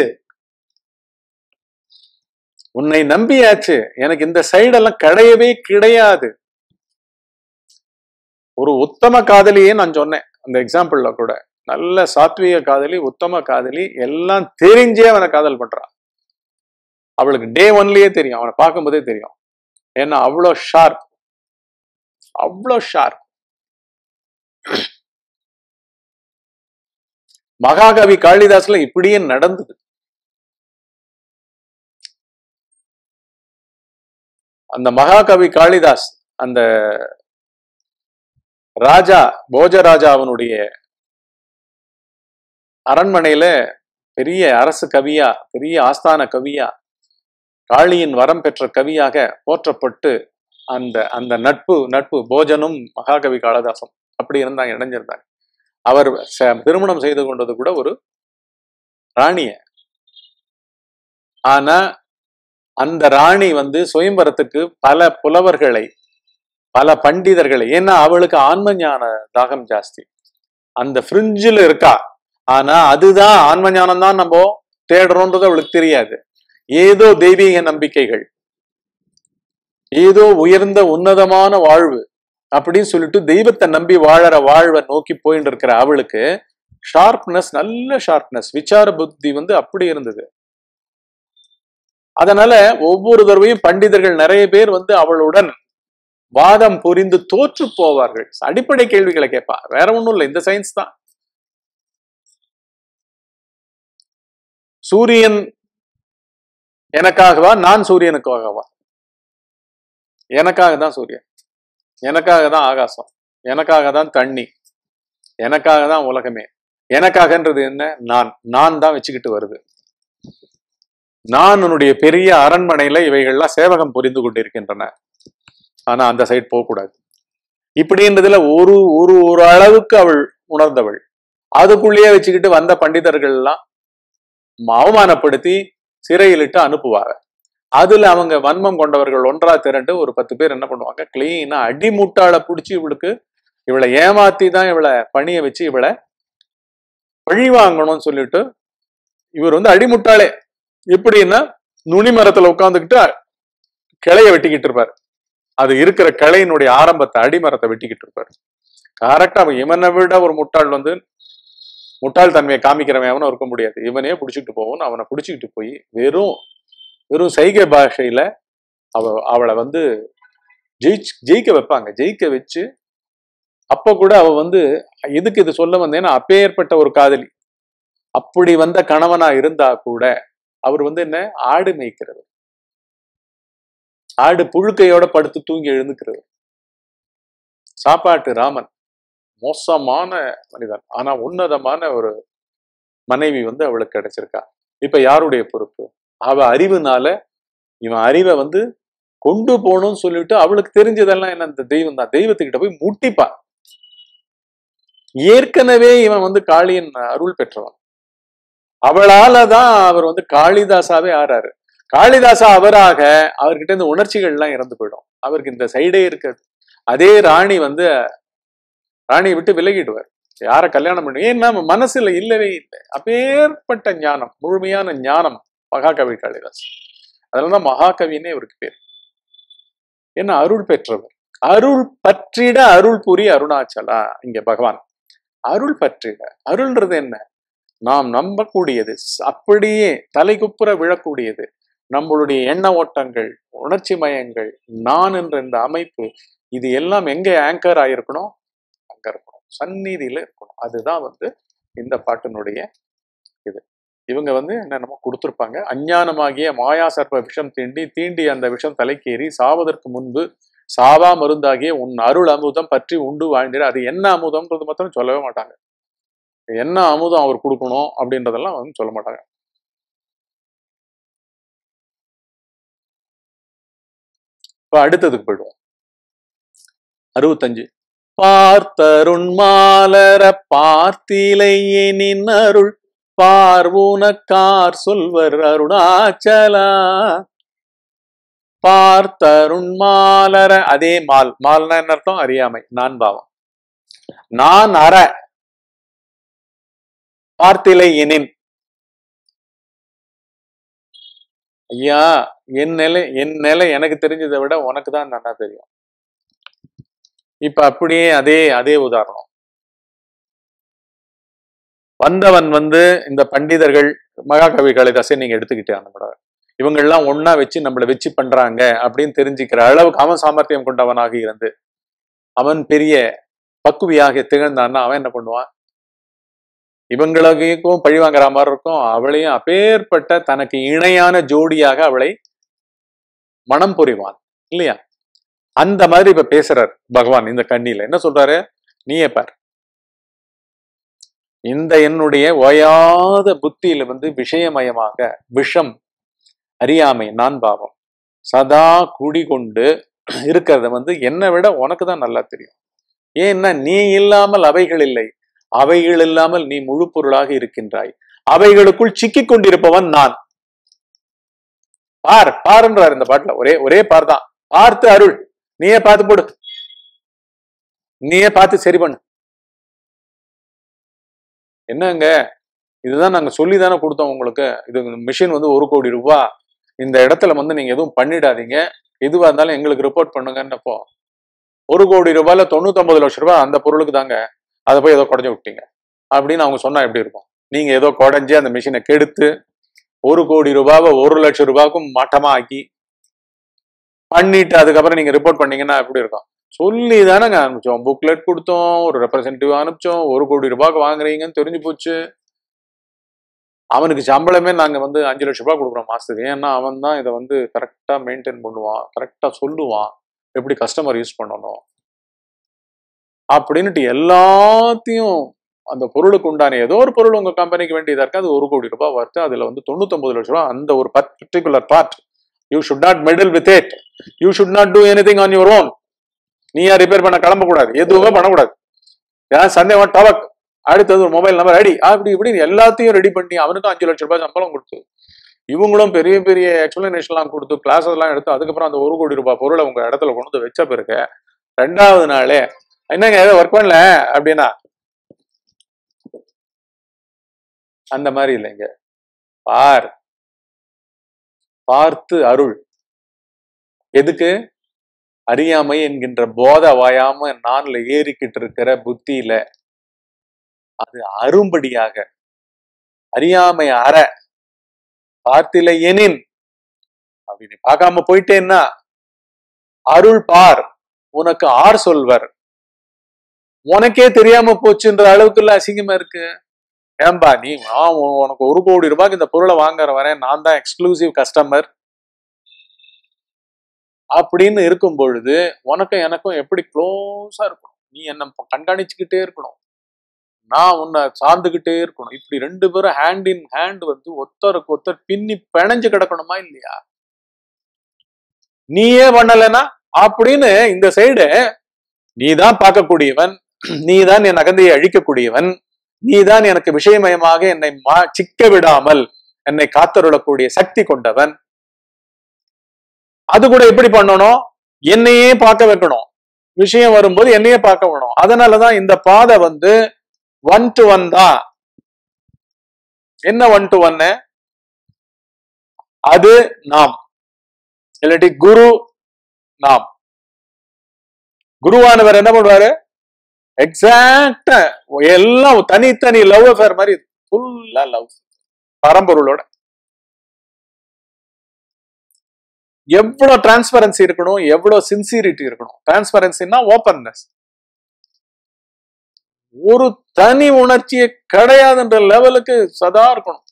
உன்னை நம்பியாச்சு எனக்கு இந்த சைடெல்லாம் கிடையவே கிடையாது ஒரு உத்தம காதலியே நான் சொன்னேன் அந்த எக்ஸாம்பிள்ல கூட நல்ல சாத்விக காதலி உத்தம காதலி எல்லாம் தெரிஞ்சே அவனை காதல் பண்றான் அவளுக்கு டே ஒன்லயே தெரியும் அவனை பார்க்கும்போதே தெரியும் ஏன்னா அவ்வளோ ஷார்ப் அவ்வளோ ஷார்ப் மகாகவி காளிதாஸ்ல இப்படியே நடந்தது அந்த மகாகவி காளிதாஸ் அந்த ராஜா போஜராஜா அவனுடைய அரண்மனையில பெரிய அரசு கவியா பெரிய ஆஸ்தான கவியா காளியின் வரம் பெற்ற கவியாக போற்றப்பட்டு அந்த அந்த நட்பு நட்பு போஜனும் மகாகவி காளிதாசம் அப்படி இருந்தாங்க இணைஞ்சிருந்தாங்க அவர் ச- திருமணம் செய்து கொண்டது கூட ஒரு ராணிய ஆனா அந்த ராணி வந்து சுயம்பரத்துக்கு பல புலவர்களை பல பண்டிதர்களை ஏன்னா அவளுக்கு ஆன்ம ஞான தாகம் ஜாஸ்தி அந்த ஃப்ரிஞ்சில் இருக்கா ஆனா அதுதான் ஆன்ம ஞானம் தான் நம்ம தேடுறோன்றது அவளுக்கு தெரியாது ஏதோ தெய்வீக நம்பிக்கைகள் ஏதோ உயர்ந்த உன்னதமான வாழ்வு அப்படின்னு சொல்லிட்டு தெய்வத்தை நம்பி வாழற வாழ்வை நோக்கி போயிட்டு இருக்கிற அவளுக்கு ஷார்ப்னஸ் நல்ல ஷார்ப்னஸ் விசார புத்தி வந்து அப்படி இருந்தது அதனால ஒவ்வொரு தடவையும் பண்டிதர்கள் நிறைய பேர் வந்து அவளுடன் வாதம் புரிந்து தோற்று போவார்கள் அடிப்படை கேள்விகளை கேட்பா வேற ஒண்ணும் இல்லை இந்த சயின்ஸ் தான் சூரியன் எனக்காகவா நான் சூரியனுக்காகவா எனக்காக தான் சூரியன் எனக்காக தான் ஆகாசம் எனக்காக தான் தண்ணி எனக்காக தான் உலகமே எனக்காகன்றது என்ன நான் நான் தான் வச்சுக்கிட்டு வருது நான் உன்னுடைய பெரிய அரண்மனையில இவைகள்லாம் சேவகம் புரிந்து கொண்டிருக்கின்றன ஆனா அந்த சைடு போகக்கூடாது இப்படின்றதுல ஒரு ஒரு ஒரு அளவுக்கு அவள் உணர்ந்தவள் அதுக்குள்ளேயே வச்சுக்கிட்டு வந்த பண்டிதர்கள் எல்லாம் அவமானப்படுத்தி சிறையிலிட்டு அனுப்புவாங்க அதுல அவங்க வன்மம் கொண்டவர்கள் ஒன்றா திரண்டு ஒரு பத்து பேர் என்ன பண்ணுவாங்க கிளீனா அடிமுட்டாளை பிடிச்சி இவளுக்கு இவளை ஏமாத்தி தான் இவளை பணிய வச்சு இவளை பழி வாங்கணும்னு சொல்லிட்டு இவர் வந்து அடிமுட்டாளே எப்படின்னா நுனி மரத்துல உட்காந்துக்கிட்டு கிளைய வெட்டிக்கிட்டு இருப்பார் அது இருக்கிற கிளையினுடைய ஆரம்பத்தை அடிமரத்தை வெட்டிக்கிட்டு இருப்பார் கரெக்டா அவன் இவனை விட ஒரு முட்டாள் வந்து முட்டாள் தன்மையை காமிக்கிறவன் அவனும் இருக்க முடியாது இவனே பிடிச்சிட்டு போவோம் அவனை பிடிச்சிக்கிட்டு போய் வெறும் வெறும் சைகை பாஷையில அவ அவளை வந்து ஜெயிச்சு ஜெயிக்க வைப்பாங்க ஜெயிக்க வச்சு அப்ப கூட அவ வந்து எதுக்கு இது சொல்ல வந்தேன்னா அப்பேற்பட்ட ஒரு காதலி அப்படி வந்த கணவனா இருந்தா கூட அவர் வந்து என்ன ஆடு மேய்க்கிறவர் ஆடு புழுக்கையோட படுத்து தூங்கி எழுந்துக்கிறது சாப்பாட்டு ராமன் மோசமான மனிதன் ஆனா உன்னதமான ஒரு மனைவி வந்து அவளுக்கு கிடைச்சிருக்கா இப்ப யாருடைய பொறுப்பு அவ அறிவுனால இவன் அறிவை வந்து கொண்டு போகணும்னு சொல்லிட்டு அவளுக்கு தெரிஞ்சதெல்லாம் என்ன இந்த தெய்வம் தான் தெய்வத்துக்கிட்ட போய் முட்டிப்பா ஏற்கனவே இவன் வந்து காளியின் அருள் பெற்றவன் அவளால தான் அவர் வந்து காளிதாசாவே ஆறாரு காளிதாசா அவராக அவர்கிட்ட இந்த உணர்ச்சிகள் எல்லாம் இறந்து போயிடும் அவருக்கு இந்த சைடே இருக்காது அதே ராணி வந்து ராணியை விட்டு விலகிடுவார் யார கல்யாணம் பண்ணி ஏன்னா மனசுல இல்லவே இல்லை அப்பேற்பட்ட ஞானம் முழுமையான ஞானம் மகாகவி காளிதாஸ் அதனாலதான் மகாகவின்னே இவருக்கு பேர் என்ன அருள் பெற்றவர் அருள் பற்றிட அருள் புரி அருணாச்சலா இங்க பகவான் அருள் பற்றிட அருள்ன்றது என்ன நாம் நம்பக்கூடியது அப்படியே தலைகுப்புற விழக்கூடியது நம்மளுடைய எண்ண ஓட்டங்கள் உணர்ச்சி மயங்கள் நான் என்ற இந்த அமைப்பு இது எல்லாம் எங்க ஆங்கர் ஆயிருக்கணும் அங்க இருக்கணும் சந்நிதியில இருக்கணும் அதுதான் வந்து இந்த பாட்டினுடைய இது இவங்க வந்து என்னென்னமோ கொடுத்துருப்பாங்க அஞ்ஞானமாகிய மாயா சர்ப்ப விஷம் தீண்டி தீண்டி அந்த விஷம் தலைக்கேறி சாவதற்கு முன்பு சாவா மருந்தாகிய உன் அருள் அமுதம் பற்றி உண்டு வாழ்ந்திட அது என்ன அமுதம்ன்றது மாத்திரம் சொல்லவே மாட்டாங்க என்ன அமுதம் அவர் கொடுக்கணும் அப்படின்றதெல்லாம் வந்து சொல்ல மாட்டாங்க இப்போ அடுத்ததுக்கு போயிடுவோம் அறுபத்தஞ்சு பார்த்தருண் மாலர பார்த்திலை எனின் அருள் பார்வுனக்கார் சொல்வர் அருணாச்சலா பார்த்தருண் மாலர அதே மால் மால்னா என்ன அர்த்தம் அறியாமை நான் பாவம் நான் அற பார்த்திலை எனின் ஐயா என் நிலை என் நிலை எனக்கு தெரிஞ்சதை விட உனக்கு தான் நல்லா தெரியும் இப்ப அப்படியே அதே அதே உதாரணம் வந்தவன் வந்து இந்த பண்டிதர்கள் மகாகவி காளிதாசை நீங்க எடுத்துக்கிட்டாங்க கூட இவங்கெல்லாம் ஒண்ணா வச்சு நம்மளை வச்சு பண்றாங்க அப்படின்னு தெரிஞ்சுக்கிற அளவுக்கு அவன் சாமர்த்தியம் கொண்டவனாக இருந்து அவன் பெரிய பக்குவியாக திகழ்ந்தான்னா அவன் என்ன பண்ணுவான் இவங்களுக்கும் பழி வாங்குற மாதிரி இருக்கும் அவளையும் அப்பேற்பட்ட தனக்கு இணையான ஜோடியாக அவளை மனம் புரிவான் இல்லையா அந்த மாதிரி இப்ப பேசுறார் பகவான் இந்த கண்ணியில என்ன சொல்றாரு நீயே பார் இந்த என்னுடைய ஓயாத புத்தியில வந்து விஷயமயமாக விஷம் அறியாமை நான் பாவம் சதா குடிகொண்டு இருக்கிறத வந்து என்னை விட உனக்கு தான் நல்லா தெரியும் ஏன்னா நீ இல்லாமல் அவைகள் இல்லை அவைகள் இல்லாமல் நீ முழு பொருளாக இருக்கின்றாய் அவைகளுக்குள் சிக்கிக் கொண்டிருப்பவன் நான் பார் பாருன்றார் இந்த பாட்டுல ஒரே ஒரே பார் தான் பார்த்து அருள் நீயே பார்த்து போடு நீயே பார்த்து சரி பண்ணு என்னங்க இதுதான் நாங்க சொல்லி தானே கொடுத்தோம் உங்களுக்கு இது மிஷின் வந்து ஒரு கோடி ரூபாய் இந்த இடத்துல வந்து நீங்க எதுவும் பண்ணிடாதீங்க எதுவா இருந்தாலும் எங்களுக்கு ரிப்போர்ட் பண்ணுங்கன்னப்போ ஒரு கோடி ரூபாயில தொண்ணூத்தொன்பது லட்சம் ரூபாய் அந்த பொருளுக்கு தாங்க அதை போய் ஏதோ குடஞ்சு விட்டீங்க அப்படின்னு அவங்க சொன்னா எப்படி இருக்கும் நீங்க ஏதோ குடஞ்சி அந்த மிஷினை கெடுத்து ஒரு கோடி ரூபாவை ஒரு லட்சம் ரூபாய்க்கும் மட்டமா ஆக்கி பண்ணிட்டு அதுக்கப்புறம் நீங்க ரிப்போர்ட் பண்ணீங்கன்னா எப்படி இருக்கும் சொல்லி தானேங்க அனுப்பிச்சோம் புக்லெட் கொடுத்தோம் ஒரு ரெப்ரசன்டேட்டிவ் அனுப்பிச்சோம் ஒரு கோடி ரூபாய்க்கு வாங்குறீங்கன்னு தெரிஞ்சு போச்சு அவனுக்கு சம்பளமே நாங்க வந்து அஞ்சு லட்சம் ரூபாய் கொடுக்குறோம் மாசத்துக்கு ஏன்னா அவன் தான் இதை வந்து கரெக்டா மெயின்டைன் பண்ணுவான் கரெக்டா சொல்லுவான் எப்படி கஸ்டமர் யூஸ் பண்ணணும் அப்படின்னுட்டு எல்லாத்தையும் அந்த பொருளுக்கு உண்டான ஏதோ ஒரு பொருள் உங்க கம்பெனிக்கு வேண்டியதா இருக்கு அது ஒரு கோடி ரூபாய் வருது அதுல வந்து தொண்ணூத்தொன்பது லட்சம் ரூபாய் அந்த ஒரு particular part you should not meddle with it you should not do anything on your own நீயா ரிப்பேர் பண்ண கிளம்பக்கூடாது எதுவுமே பண்ணக்கூடாது ஏன்னா சந்தேகம் டவக் அடுத்தது ஒரு மொபைல் நம்பர் ரெடி அப்படி இப்படி எல்லாத்தையும் ரெடி பண்ணி அவனுக்கும் அஞ்சு லட்சம் ரூபாய் சம்பளம் கொடுத்து இவங்களும் பெரிய பெரிய எக்ஸ்பிளனேஷன்லாம் கொடுத்து கிளாஸஸ் எல்லாம் எடுத்து அதுக்கப்புறம் அந்த ஒரு கோடி ரூபாய் பொருளை உங்க இடத்துல கொண்டு வந்து வச்ச பிறகு ரெண்டாவது நாளே என்னங்க ஏதோ ஒர்க் பண்ணல அப்படின்னா அந்த மாதிரி இல்லைங்க பார் பார்த்து அருள் எதுக்கு அறியாமை என்கின்ற போத வாயாம நான்ல ஏறிக்கிட்டு இருக்கிற புத்தியில அது அரும்படியாக அறியாமை அற பார்த்தில எனின் அப்படின்னு பார்க்காம போயிட்டேன்னா அருள் பார் உனக்கு ஆர் சொல்வர் உனக்கே தெரியாம போச்சுன்ற அளவுக்குள்ள அசிங்கமா இருக்கு ஏன்பா நீ ஆ, உ- உனக்கு ஒரு கோடி ரூபாய்க்கு இந்த பொருளை வாங்குற வரேன் நான் தான் எக்ஸ்க்ளூசிவ் கஸ்டமர் அப்படின்னு இருக்கும் பொழுது உனக்கும் எனக்கும் எப்படி க்ளோஸா இருக்கணும் நீ என்ன ப- கண்காணிச்சுக்கிட்டே இருக்கணும் நான் உன்னை சார்ந்துகிட்டே இருக்கணும் இப்படி ரெண்டு பேரும் ஹேண்ட் இன் ஹேண்ட் வந்து ஒருத்தருக்கு ஒருத்தர் பின்னி பிணைஞ்சு கிடக்கணுமா இல்லையா நீயே பண்ணலைன்னா அப்படின்னு இந்த சைடு நீதான் பார்க்கக்கூடியவன் நீதான் என் அகந்தையை அழிக்கக்கூடியவன் நீதான் எனக்கு விஷயமயமாக என்னை மா- சிக்க விடாமல் என்னை காத்தருளக்கூடிய சக்தி கொண்டவன் அது கூட எப்படி பண்ணணும் என்னையே பார்க்க வைக்கணும் விஷயம் வரும்போது என்னையே பார்க்க வேணும் அதனாலதான் இந்த பாதை வந்து ஒன் டு ஒன் தான் என்ன ஒன் டு ஒன்னு அது நாம் இல்லாட்டி குரு நாம் குருவானவர் என்ன பண்ணுவாரு எக்ஸாக்டா எல்லாம் தனித்தனி லவ் அஃபேர் மாதிரி ஃபுல்லா லவ் பரம்பொருளோட எவ்வளவு டிரான்ஸ்பரன்சி இருக்கணும் எவ்வளவு சின்சியரிட்டி இருக்கணும் டிரான்ஸ்பரன்சின்னா ஓப்பன்னஸ் ஒரு தனி உணர்ச்சியே கிடையாதுன்ற லெவலுக்கு சதா இருக்கணும்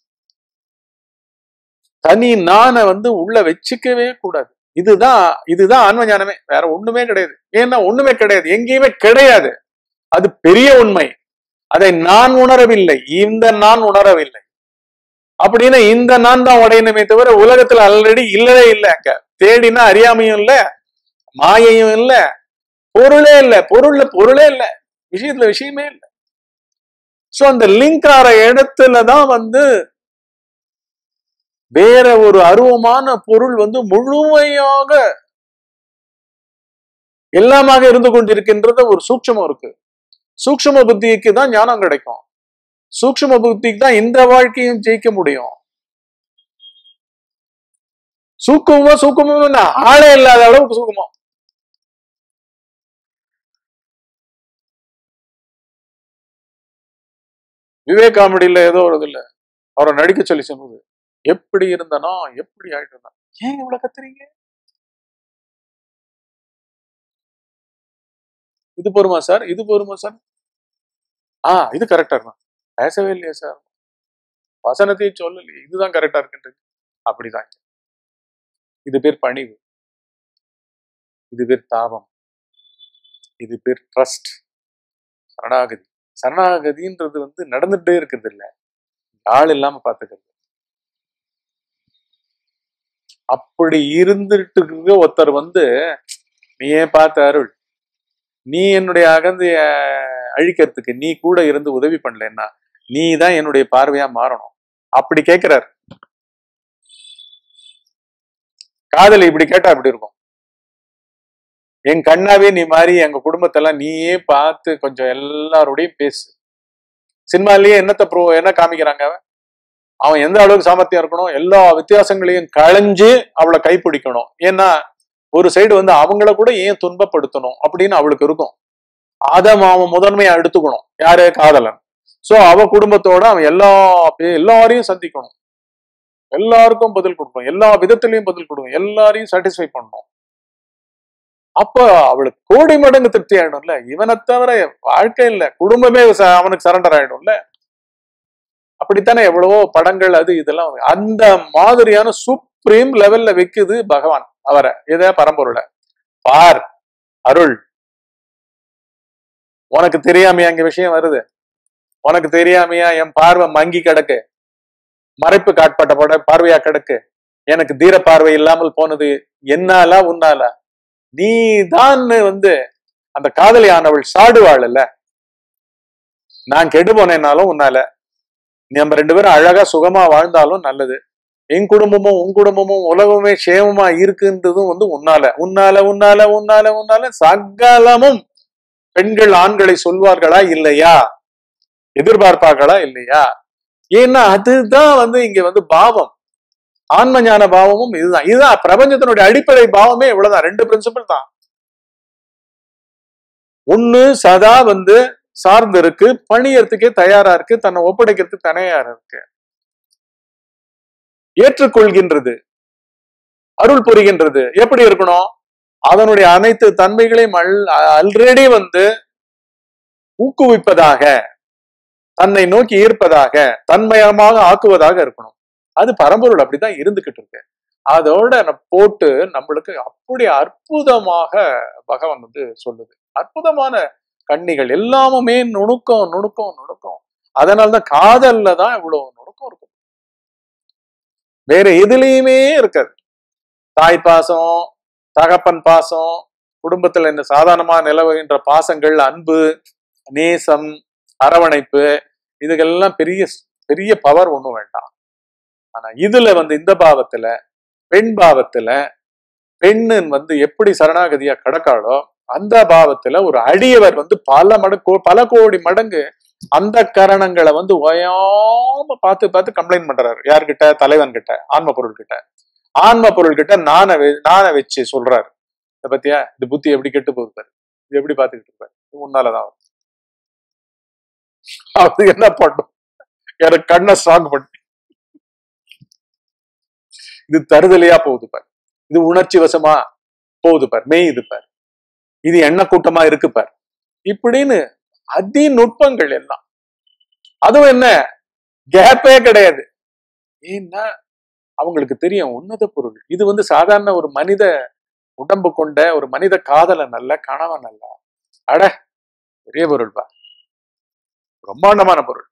தனி நானை வந்து உள்ள வச்சுக்கவே கூடாது இதுதான் இதுதான் ஆன்ம ஞானமே வேற ஒண்ணுமே கிடையாது ஏன்னா ஒண்ணுமே கிடையாது எங்கேயுமே கிடையாது அது பெரிய உண்மை அதை நான் உணரவில்லை இந்த நான் உணரவில்லை அப்படின்னா இந்த நான் தான் உடையணுமே தவிர உலகத்துல ஆல்ரெடி இல்லவே இல்லை அங்க தேடினா அறியாமையும் இல்ல மாயையும் இல்ல பொருளே இல்ல பொருள்ல பொருளே இல்ல விஷயத்துல விஷயமே இல்ல சோ அந்த லிங்க் ஆற இடத்துல தான் வந்து வேற ஒரு அருவமான பொருள் வந்து முழுமையாக எல்லாமாக இருந்து கொண்டிருக்கின்றது ஒரு சூட்சமம் இருக்கு சூக்ஷ்ம புத்திக்கு தான் ஞானம் கிடைக்கும் சூக்ஷ்ம புத்திக்கு தான் இந்த வாழ்க்கையும் ஜெயிக்க முடியும் சூக்குமோ சூக்குமோ ஆளே இல்லாத அளவுக்கு சூக்குமம் விவேக் காமெடியில ஏதோ ஒரு இதுல அவரை நடிக்க சொல்லி சொன்னது எப்படி இருந்தனா எப்படி ஆயிட்டு இருந்தா ஏன் இவ்வளவு கத்துறீங்க இது போருமா சார் இது போருமா சார் ஆ இது கரெக்டா இருக்கும் பேசவே இல்லையா சார் வசனத்தையும் சொல்லலையே இதுதான் கரெக்டா இருக்குன்றது அப்படிதான் இது பேர் பணிவு இது பேர் தாபம் இது பேர் ட்ரஸ்ட் சரணாகதி சரணாகதின்றது வந்து நடந்துட்டே இருக்கிறது இல்ல ஆள் இல்லாம பாத்துக்கிறது அப்படி இருந்துட்டு இருக்க ஒருத்தர் வந்து நீயே பார்த்த அருள் நீ என்னுடைய அகந்தைய அழிக்கிறதுக்கு நீ கூட இருந்து உதவி பண்ணலன்னா நீ தான் என்னுடைய பார்வையா மாறணும் அப்படி கேட்கிறார் காதல் இப்படி கேட்டா இப்படி இருக்கும் என் கண்ணாவே நீ மாறி எங்க குடும்பத்தெல்லாம் நீயே பார்த்து கொஞ்சம் எல்லாரோடையும் பேசு சினிமாலயே என்னத்த ப்ரோ என்ன காமிக்கிறாங்க அவன்? அவன் எந்த அளவுக்கு சாமர்த்தியம் இருக்கணும் எல்லா வித்தியாசங்களையும் களைஞ்சு அவளை கைப்பிடிக்கணும் ஏன்னா ஒரு சைடு வந்து அவங்கள கூட ஏன் துன்பப்படுத்தணும் அப்படின்னு அவளுக்கு இருக்கும் அதை அவன் முதன்மையா எடுத்துக்கணும் யாரு காதலன் சோ அவ குடும்பத்தோட அவன் எல்லா பே- எல்லாரையும் சந்திக்கணும் எல்லாருக்கும் பதில் கொடுக்கணும் எல்லா விதத்திலையும் பதில் கொடுக்கணும் எல்லாரையும் சாட்டிஸ்ஃபை பண்ணணும் அப்ப அவளுக்கு கோடி மடங்கு திருப்தி ஆயிடும்ல இவனை தவிர வாழ்க்கை இல்ல குடும்பமே ச- அவனுக்கு சரண்டர் ஆயிடும்ல அப்படித்தானே எவ்வளவோ படங்கள் அது இதெல்லாம் வந்து. அந்த மாதிரியான சுப்ரீம் லெவல்ல வைக்குது பகவான் அவரை இத பரம்பொருளை பார் அருள் உனக்கு தெரியாமையா அங்க விஷயம் வருது உனக்கு தெரியாமையா என் பார்வை மங்கி கிடக்கு மறைப்பு காட்பட்ட பட பார்வையா கிடக்கு எனக்கு தீர பார்வை இல்லாமல் போனது என்னால உன்னால நீ தான் வந்து அந்த காதலியானவள் சாடுவாள் இல்ல நான் கெடு போனேனாலும் உன்னால நம்ம ரெண்டு பேரும் அழகா சுகமா வாழ்ந்தாலும் நல்லது என் குடும்பமும் உன் குடும்பமும் உலகமே சேமமா இருக்குன்றதும் வந்து உன்னால உன்னால உன்னால உன்னால உன்னால சகலமும் பெண்கள் ஆண்களை சொல்வார்களா இல்லையா எதிர்பார்ப்பார்களா இல்லையா ஏன்னா அதுதான் வந்து இங்க வந்து பாவம் ஆன்ம ஞான பாவமும் இதுதான் இதுதான் பிரபஞ்சத்தினுடைய அடிப்படை பாவமே இவ்வளவுதான் ரெண்டு பிரின்சிபல் தான் ஒண்ணு சதா வந்து சார்ந்து இருக்கு பணியறதுக்கே தயாரா இருக்கு தன்னை ஒப்படைக்கிறதுக்கு தனியாரா இருக்கு ஏற்றுக்கொள்கின்றது அருள் புரிகின்றது எப்படி இருக்கணும் அதனுடைய அனைத்து தன்மைகளையும் ஆல்ரெடி வந்து ஊக்குவிப்பதாக தன்னை நோக்கி ஈர்ப்பதாக தன்மயமாக ஆக்குவதாக இருக்கணும் அது பரம்பொருள் அப்படிதான் இருந்துகிட்டு இருக்கு அதோட ந- போட்டு நம்மளுக்கு அப்படி அற்புதமாக பகவான் வந்து சொல்லுது அற்புதமான கண்ணிகள் எல்லாமுமே நுணுக்கம் நுணுக்கம் நுணுக்கம் அதனாலதான் காதல்ல தான் இவ்வளவு நுணுக்கம் இருக்கும் வேற எதுலயுமே இருக்காது தாய் பாசம் தகப்பன் பாசம் குடும்பத்துல இந்த சாதாரணமா நிலவுகின்ற பாசங்கள் அன்பு நேசம் அரவணைப்பு இதுக்கெல்லாம் பெரிய பெரிய பவர் ஒண்ணும் வேண்டாம் ஆனா இதுல வந்து இந்த பாவத்துல பெண் பாவத்துல பெண்ணு வந்து எப்படி சரணாகதியா கடக்காளோ அந்த பாவத்துல ஒரு அடியவர் வந்து பல மடங்கு பல கோடி மடங்கு அந்த கரணங்களை வந்து ஓயாம பார்த்து பார்த்து கம்ப்ளைண்ட் பண்றாரு யார்கிட்ட தலைவன் கிட்ட ஆன்ம பொருள் கிட்ட ஆன்ம பொருள் கிட்ட நானை வெ- நானை வச்சு சொல்றாரு இத பத்தியா இந்த புத்தி எப்படி கெட்டு போகுது பாரு இது எப்படி பாத்துக்கிட்டு இருப்பாரு இது முன்னாலதான் வரும். அது என்ன பண்ணும் எனக்கு கண்ணை ஸ்ட்ராங் பண்ணி இது தருதலையா போகுது பாரு இது உணர்ச்சி வசமா போகுது பார் மேயுது பார் இது எண்ண கூட்டமா இருக்கு பார் இப்படின்னு அதி நுட்பங்கள் எல்லாம் அதுவும் என்ன கேப்பே கிடையாது ஏன்னா அவங்களுக்கு தெரியும் உன்னத பொருள் இது வந்து சாதாரண ஒரு மனித உடம்பு கொண்ட ஒரு மனித காதலன் அல்ல கணவன் அல்ல அட பெரிய பொருள் பா பிரம்மாண்டமான பொருள்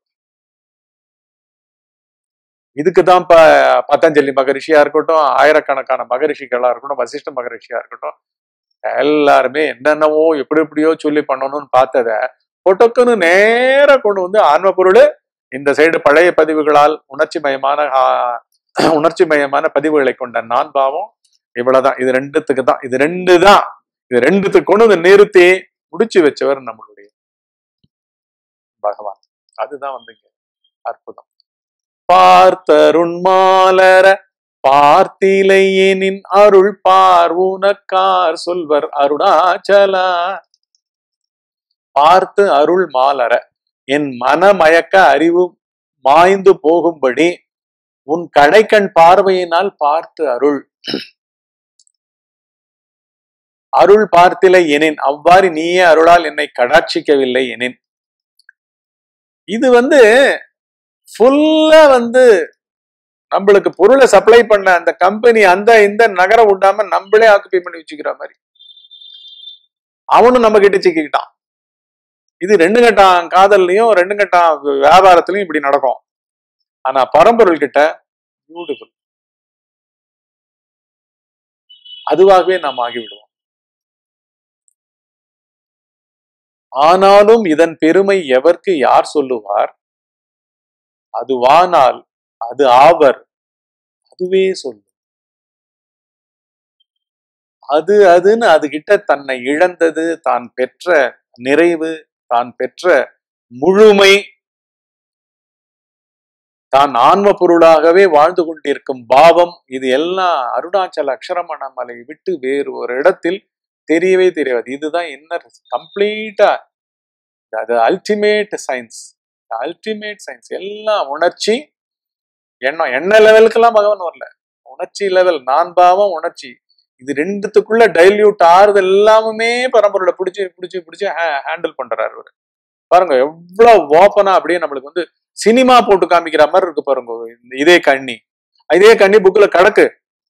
இதுக்குதான் இப்ப பதஞ்சலி மகரிஷியா இருக்கட்டும் ஆயிரக்கணக்கான மகரிஷிகளா இருக்கட்டும் வசிஷ்ட மகரிஷியா இருக்கட்டும் எல்லாருமே என்னென்னவோ எப்படி எப்படியோ சொல்லி பண்ணணும்னு பார்த்தத பொட்டக்குன்னு நேரா கொண்டு வந்து ஆன்ம பொருள் இந்த சைடு பழைய பதிவுகளால் உணர்ச்சி மயமான ஆஹ், உணர்ச்சி மயமான பதிவுகளை கொண்ட நான் பாவம் இவ்வளவுதான் இது ரெண்டுத்துக்கு தான் இது ரெண்டு தான் இது ரெண்டுத்துக்கு கொண்டு வந்து நிறுத்தி முடிச்சு வச்சவர் நம்மளுடைய பகவான் அதுதான் வந்து இங்க அற்புதம் பார்த்தருண்மாலர பார்த்திலையேனின் அருள் பார் உனக்கார் சொல்வர் அருணாச்சலா பார்த்து அருள் மாலர என் மனமயக்க அறிவு மாய்ந்து போகும்படி உன் கடைக்கண் பார்வையினால் பார்த்து அருள் அருள் பார்த்திலை எனின் அவ்வாறு நீயே அருளால் என்னை கடாட்சிக்கவில்லை எனின் இது வந்து ஃபுல்லா வந்து நம்மளுக்கு பொருளை சப்ளை பண்ண அந்த கம்பெனி அந்த இந்த நகரம் விடாம நம்மளே ஆக்குப்பை பண்ணி வச்சுக்கிற மாதிரி அவனும் நம்ம கிட்ட சிக்கிக்கிட்டான் இது ரெண்டு கட்டம் காதல்லையும் ரெண்டு கட்டம் வியாபாரத்திலையும் இப்படி நடக்கும் ஆனா பரம்பொருள் கிட்ட பியூட்டிஃபுல் அதுவாகவே நாம் ஆகிவிடுவோம் ஆனாலும் இதன் பெருமை எவர்க்கு யார் சொல்லுவார் அதுவானால் அது ஆவர் அதுவே சொல்லும் அது அதுன்னு அது கிட்ட தன்னை இழந்தது தான் பெற்ற நிறைவு தான் பெற்ற முழுமை தான் ஆன்ம பொருளாகவே வாழ்ந்து கொண்டிருக்கும் பாவம் இது எல்லாம் அருணாச்சல அக்ஷரமண மலை விட்டு வேறு ஒரு இடத்தில் தெரியவே தெரியாது இதுதான் என்ன கம்ப்ளீட்டா அது அல்டிமேட் சயின்ஸ் அல்டிமேட் சயின்ஸ் எல்லாம் உணர்ச்சி எண்ணம் எண்ண லெவலுக்கெல்லாம் பகவான் வரல உணர்ச்சி லெவல் நான் பாவம் உணர்ச்சி இது ரெண்டுத்துக்குள்ள டைல்யூட் ஆறுது எல்லாமே பரம்பரோட பிடிச்சி பிடிச்சி பிடிச்சி ஹேண்டில் பண்றாரு அவரு பாருங்க எவ்வளவு ஓப்பனா அப்படியே நம்மளுக்கு வந்து சினிமா போட்டு காமிக்கிற மாதிரி இருக்கு பாருங்க இந்த இதே கண்ணி இதே கண்ணி புக்ல கிடக்கு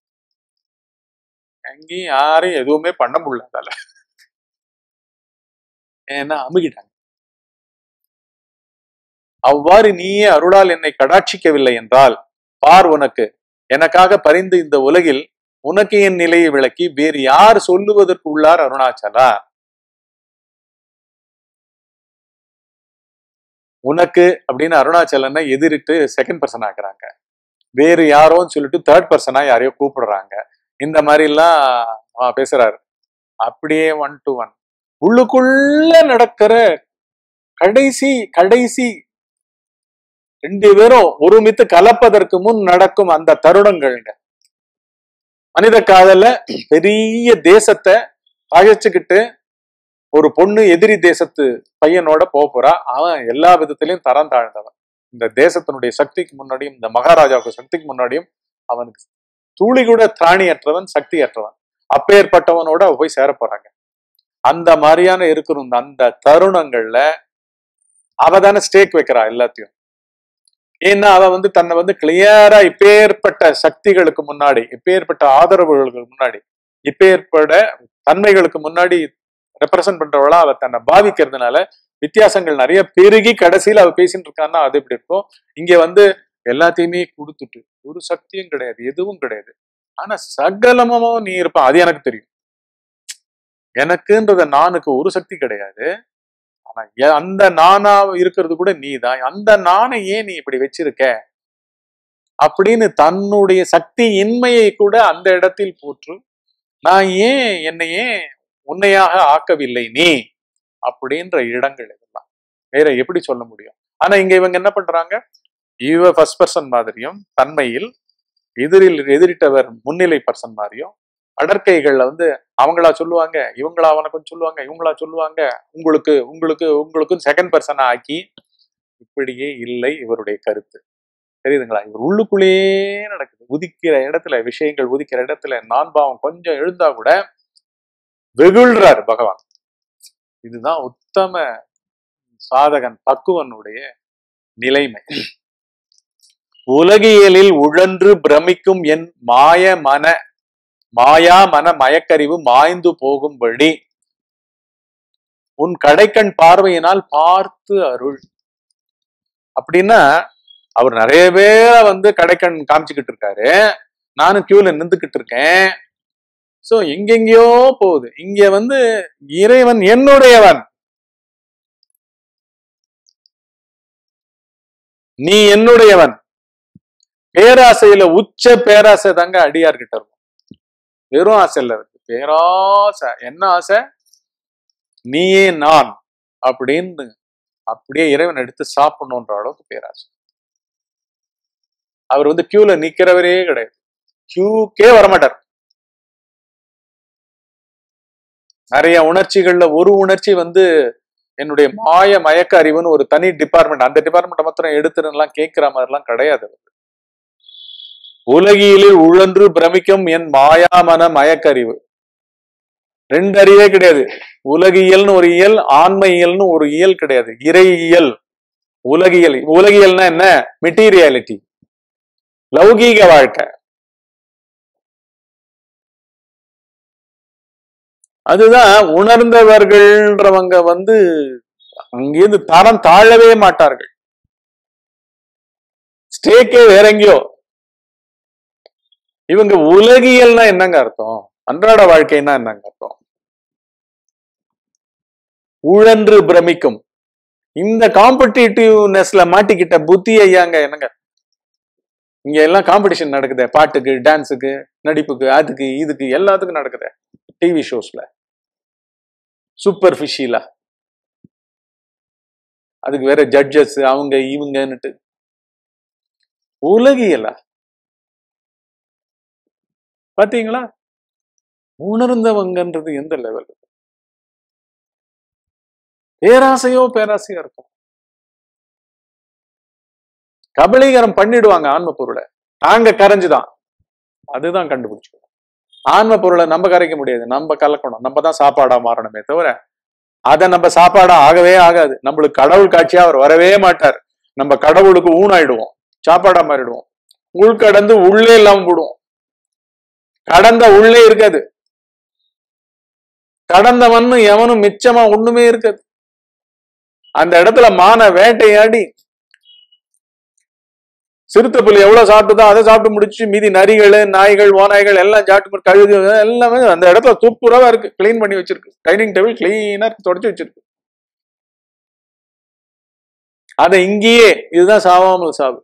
எங்கேயும் யாரையும் எதுவுமே பண்ண முடியல அதால ஏன்னா அமுகிட்டாங்க அவ்வாறு நீயே அருளால் என்னை கடாட்சிக்கவில்லை என்றால் பார் உனக்கு எனக்காக பரிந்து இந்த உலகில் உனக்கு என் நிலையை விளக்கி வேறு யார் சொல்லுவதற்கு உள்ளார் அருணாச்சலா உனக்கு அப்படின்னு அருணாச்சலனை எதிரிட்டு செகண்ட் பர்சன் ஆக்குறாங்க வேறு யாரோன்னு சொல்லிட்டு தேர்ட் பர்சனா யாரையோ கூப்பிடுறாங்க இந்த மாதிரி எல்லாம் ஆ, பேசுறாரு அப்படியே ஒன் டு ஒன் உள்ளுக்குள்ள நடக்கிற கடைசி கடைசி ரெண்டு பேரும் ஒருமித்து கலப்பதற்கு முன் நடக்கும் அந்த தருணங்கள்ங்க மனித காதல்ல பெரிய தேசத்தை பகைச்சுக்கிட்டு ஒரு பொண்ணு எதிரி தேசத்து பையனோட போக போறா அவன் எல்லா விதத்திலையும் தரம் தாழ்ந்தவன் இந்த தேசத்தினுடைய சக்திக்கு முன்னாடியும் இந்த மகாராஜாவுக்கு சக்திக்கு முன்னாடியும் அவனுக்கு துளி கூட திராணியற்றவன் சக்தியற்றவன் அப்பேற்பட்டவனோட அவ போய் சேர போறாங்க அந்த மாதிரியான இருக்கிற அந்த தருணங்கள்ல அவ தானே ஸ்டேக் வைக்கிறா எல்லாத்தையும் ஏன்னா அவ வந்து தன்னை வந்து கிளியரா இப்பேற்பட்ட சக்திகளுக்கு முன்னாடி இப்பேற்பட்ட ஆதரவுகளுக்கு முன்னாடி இப்பேற்பட தன்மைகளுக்கு முன்னாடி ரெப்ரசன்ட் பண்றவளா அவ தன்னை பாவிக்கிறதுனால வித்தியாசங்கள் நிறைய பெருகி கடைசியில அவ பேசிட்டு இருக்கான்னா அது எப்படி இருக்கும் இங்க வந்து எல்லாத்தையுமே கொடுத்துட்டு ஒரு சக்தியும் கிடையாது எதுவும் கிடையாது ஆனா சகலமும் நீ இருப்ப அது எனக்கு தெரியும் எனக்குன்றத நானுக்கு ஒரு சக்தி கிடையாது ஆனா எ- அந்த நானா இருக்கிறது கூட நீ தான் அந்த நானை ஏன் நீ இப்படி வச்சிருக்க அப்படின்னு தன்னுடைய சக்தி இன்மையை கூட அந்த இடத்தில் போற்று நான் ஏன் என்னை ஏன் உன்னையாக ஆக்கவில்லை நீ அப்படின்ற இடங்கள் இதெல்லாம் வேற எப்படி சொல்ல முடியும் ஆனா இங்க இவங்க என்ன பண்றாங்க இவ ஃபர்ஸ்ட் பர்சன் மாதிரியும் தன்மையில் எதிரில் எதிரிட்டவர் முன்னிலை பர்சன் மாதிரியும் அடற்கைகள்ல வந்து அவங்களா சொல்லுவாங்க இவங்களா அவனுக்கும் சொல்லுவாங்க இவங்களா சொல்லுவாங்க உங்களுக்கு உங்களுக்கு உங்களுக்கும் செகண்ட் பர்சனா ஆக்கி இப்படியே இல்லை இவருடைய கருத்து தெரியுதுங்களா இவர் உள்ளுக்குள்ளேயே நடக்குது உதிக்கிற இடத்துல விஷயங்கள் உதிக்கிற இடத்துல நான் பாவம் கொஞ்சம் எழுந்தா கூட வெகுள்றார் பகவான் இதுதான் உத்தம சாதகன் பக்குவனுடைய நிலைமை உலகியலில் உழன்று பிரமிக்கும் என் மாய மன மாயா மன மயக்கறிவு மாய்ந்து போகும்படி உன் கடைக்கண் பார்வையினால் பார்த்து அருள் அப்படின்னா அவர் நிறைய பேரை வந்து கடைக்கண் காமிச்சுக்கிட்டு இருக்காரு நானும் கியூல நின்றுக்கிட்டு இருக்கேன் சோ எங்கெங்கயோ போகுது இங்க வந்து இறைவன் என்னுடையவன் நீ என்னுடையவன் பேராசையில உச்ச பேராசை தாங்க அடியார்கிட்ட இருக்கும் வெறும் ஆசை இல்ல இருக்கு பேராசை என்ன ஆசை நீயே நான் அப்படின்னு அப்படியே இறைவன் எடுத்து சாப்பிடணுன்ற அளவுக்கு பேராசை அவர் வந்து கியூல நிக்கிறவரே கிடையாது கியூக்கே வரமாட்டார் நிறைய உணர்ச்சிகள்ல ஒரு உணர்ச்சி வந்து என்னுடைய மாய மயக்க அறிவுன்னு ஒரு தனி டிபார்ட்மெண்ட் அந்த டிபார்ட்மெண்ட் மாத்திரம் எடுத்துலாம் கேட்கிற மாதிரிலாம் கிடையாது உலகியலில் உழன்று பிரமிக்கும் என் மாயாமன மயக்கறிவு ரெண்டு அறிவே கிடையாது உலகியல்னு ஒரு இயல் ஆன்ம இயல்னு ஒரு இயல் கிடையாது இறை இயல் உலகியல் உலகியல்னா என்ன மெட்டீரியாலிட்டி லௌகீக வாழ்க்கை அதுதான் உணர்ந்தவர்கள்ன்றவங்க வந்து அங்கிருந்து தரம் தாழவே மாட்டார்கள் ஸ்டேக்கே வேற எங்கேயோ இவங்க உலகியல்னா என்னங்க அர்த்தம் அன்றாட வாழ்க்கைன்னா என்னங்க அர்த்தம் உழன்று பிரமிக்கும் இந்த காம்படிட்டிவ்னஸ்ல மாட்டிக்கிட்ட புத்தி ஐயாங்க என்னங்க இங்க எல்லாம் காம்படிஷன் நடக்குது பாட்டுக்கு டான்ஸுக்கு நடிப்புக்கு அதுக்கு இதுக்கு எல்லாத்துக்கும் நடக்குது டிவி ஷோஸ்ல சூப்பர்ஃபிஷியலா அதுக்கு வேற ஜட்ஜஸ் அவங்க இவங்கன்னுட்டு உலகியலா பாத்தீங்களா உணர்ந்தவங்கன்றது எந்த லெவல் பேராசையோ பேராசையோ இருக்கும் கபலீகரம் பண்ணிடுவாங்க ஆன்ம பொருளை நாங்க கரைஞ்சுதான் அதுதான் கண்டுபிடிச்சோம் ஆன்ம பொருளை நம்ம கரைக்க முடியாது நம்ம கலக்கணும் நம்ம தான் சாப்பாடா மாறணுமே தவிர அதை நம்ம சாப்பாடா ஆகவே ஆகாது நம்மளுக்கு கடவுள் காட்சியா அவர் வரவே மாட்டார் நம்ம கடவுளுக்கு ஊனாயிடுவோம் சாப்பாடா மாறிடுவோம் உள்கடந்து உள்ளே இல்லாம போடுவோம் கடந்த உள்ளே இருக்காது கடந்தவன் எவனும் மிச்சமா ஒண்ணுமே இருக்காது அந்த இடத்துல மான வேட்டையாடி சிறுத்தை புலி எவ்வளவு சாப்பிட்டுதோ அதை சாப்பிட்டு முடிச்சு மீதி நரிகள் நாய்கள் ஓநாய்கள் எல்லாம் சாப்பிட்டு கழுகு எல்லாமே அந்த இடத்துல துப்புரவா இருக்கு கிளீன் பண்ணி வச்சிருக்கு டைனிங் டேபிள் கிளீனா தொடச்சு வச்சிருக்கு அதை இங்கேயே இதுதான் சாவாமல் சாவு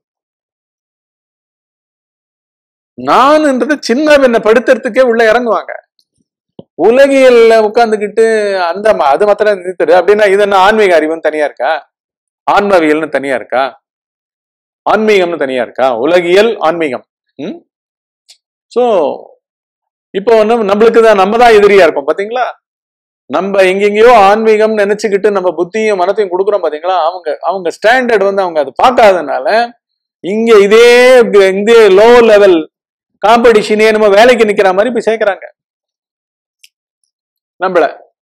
நான்ன்றது சின்ன பின்ன படுத்துறதுக்கே உள்ள இறங்குவாங்க உலகியல்ல உட்கார்ந்துக்கிட்டு அந்த ம- அது மாத்திரம் நிறுத்துடு அப்படின்னா இது என்ன ஆன்மீக அறிவுன்னு தனியா இருக்கா ஆன்மவியல்னு தனியா இருக்கா ஆன்மீகம்னு தனியா இருக்கா உலகியல் ஆன்மீகம் ம் சோ இப்போ வந்து நம்மளுக்கு தான் நம்ம தான் எதிரியா இருக்கோம் பாத்தீங்களா நம்ம எங்கெங்கயோ ஆன்மீகம் நினைச்சுக்கிட்டு நம்ம புத்தியும் மனத்தையும் கொடுக்குறோம் பாத்தீங்களா அவங்க அவங்க ஸ்டாண்டர்ட் வந்து அவங்க அது பார்க்காதனால இங்க இதே இந்த லோ லெவல் காம்படிஷனே நம்ம வேலைக்கு நிக்கிற மாதிரி போய் சேர்க்கறாங்க நம்மள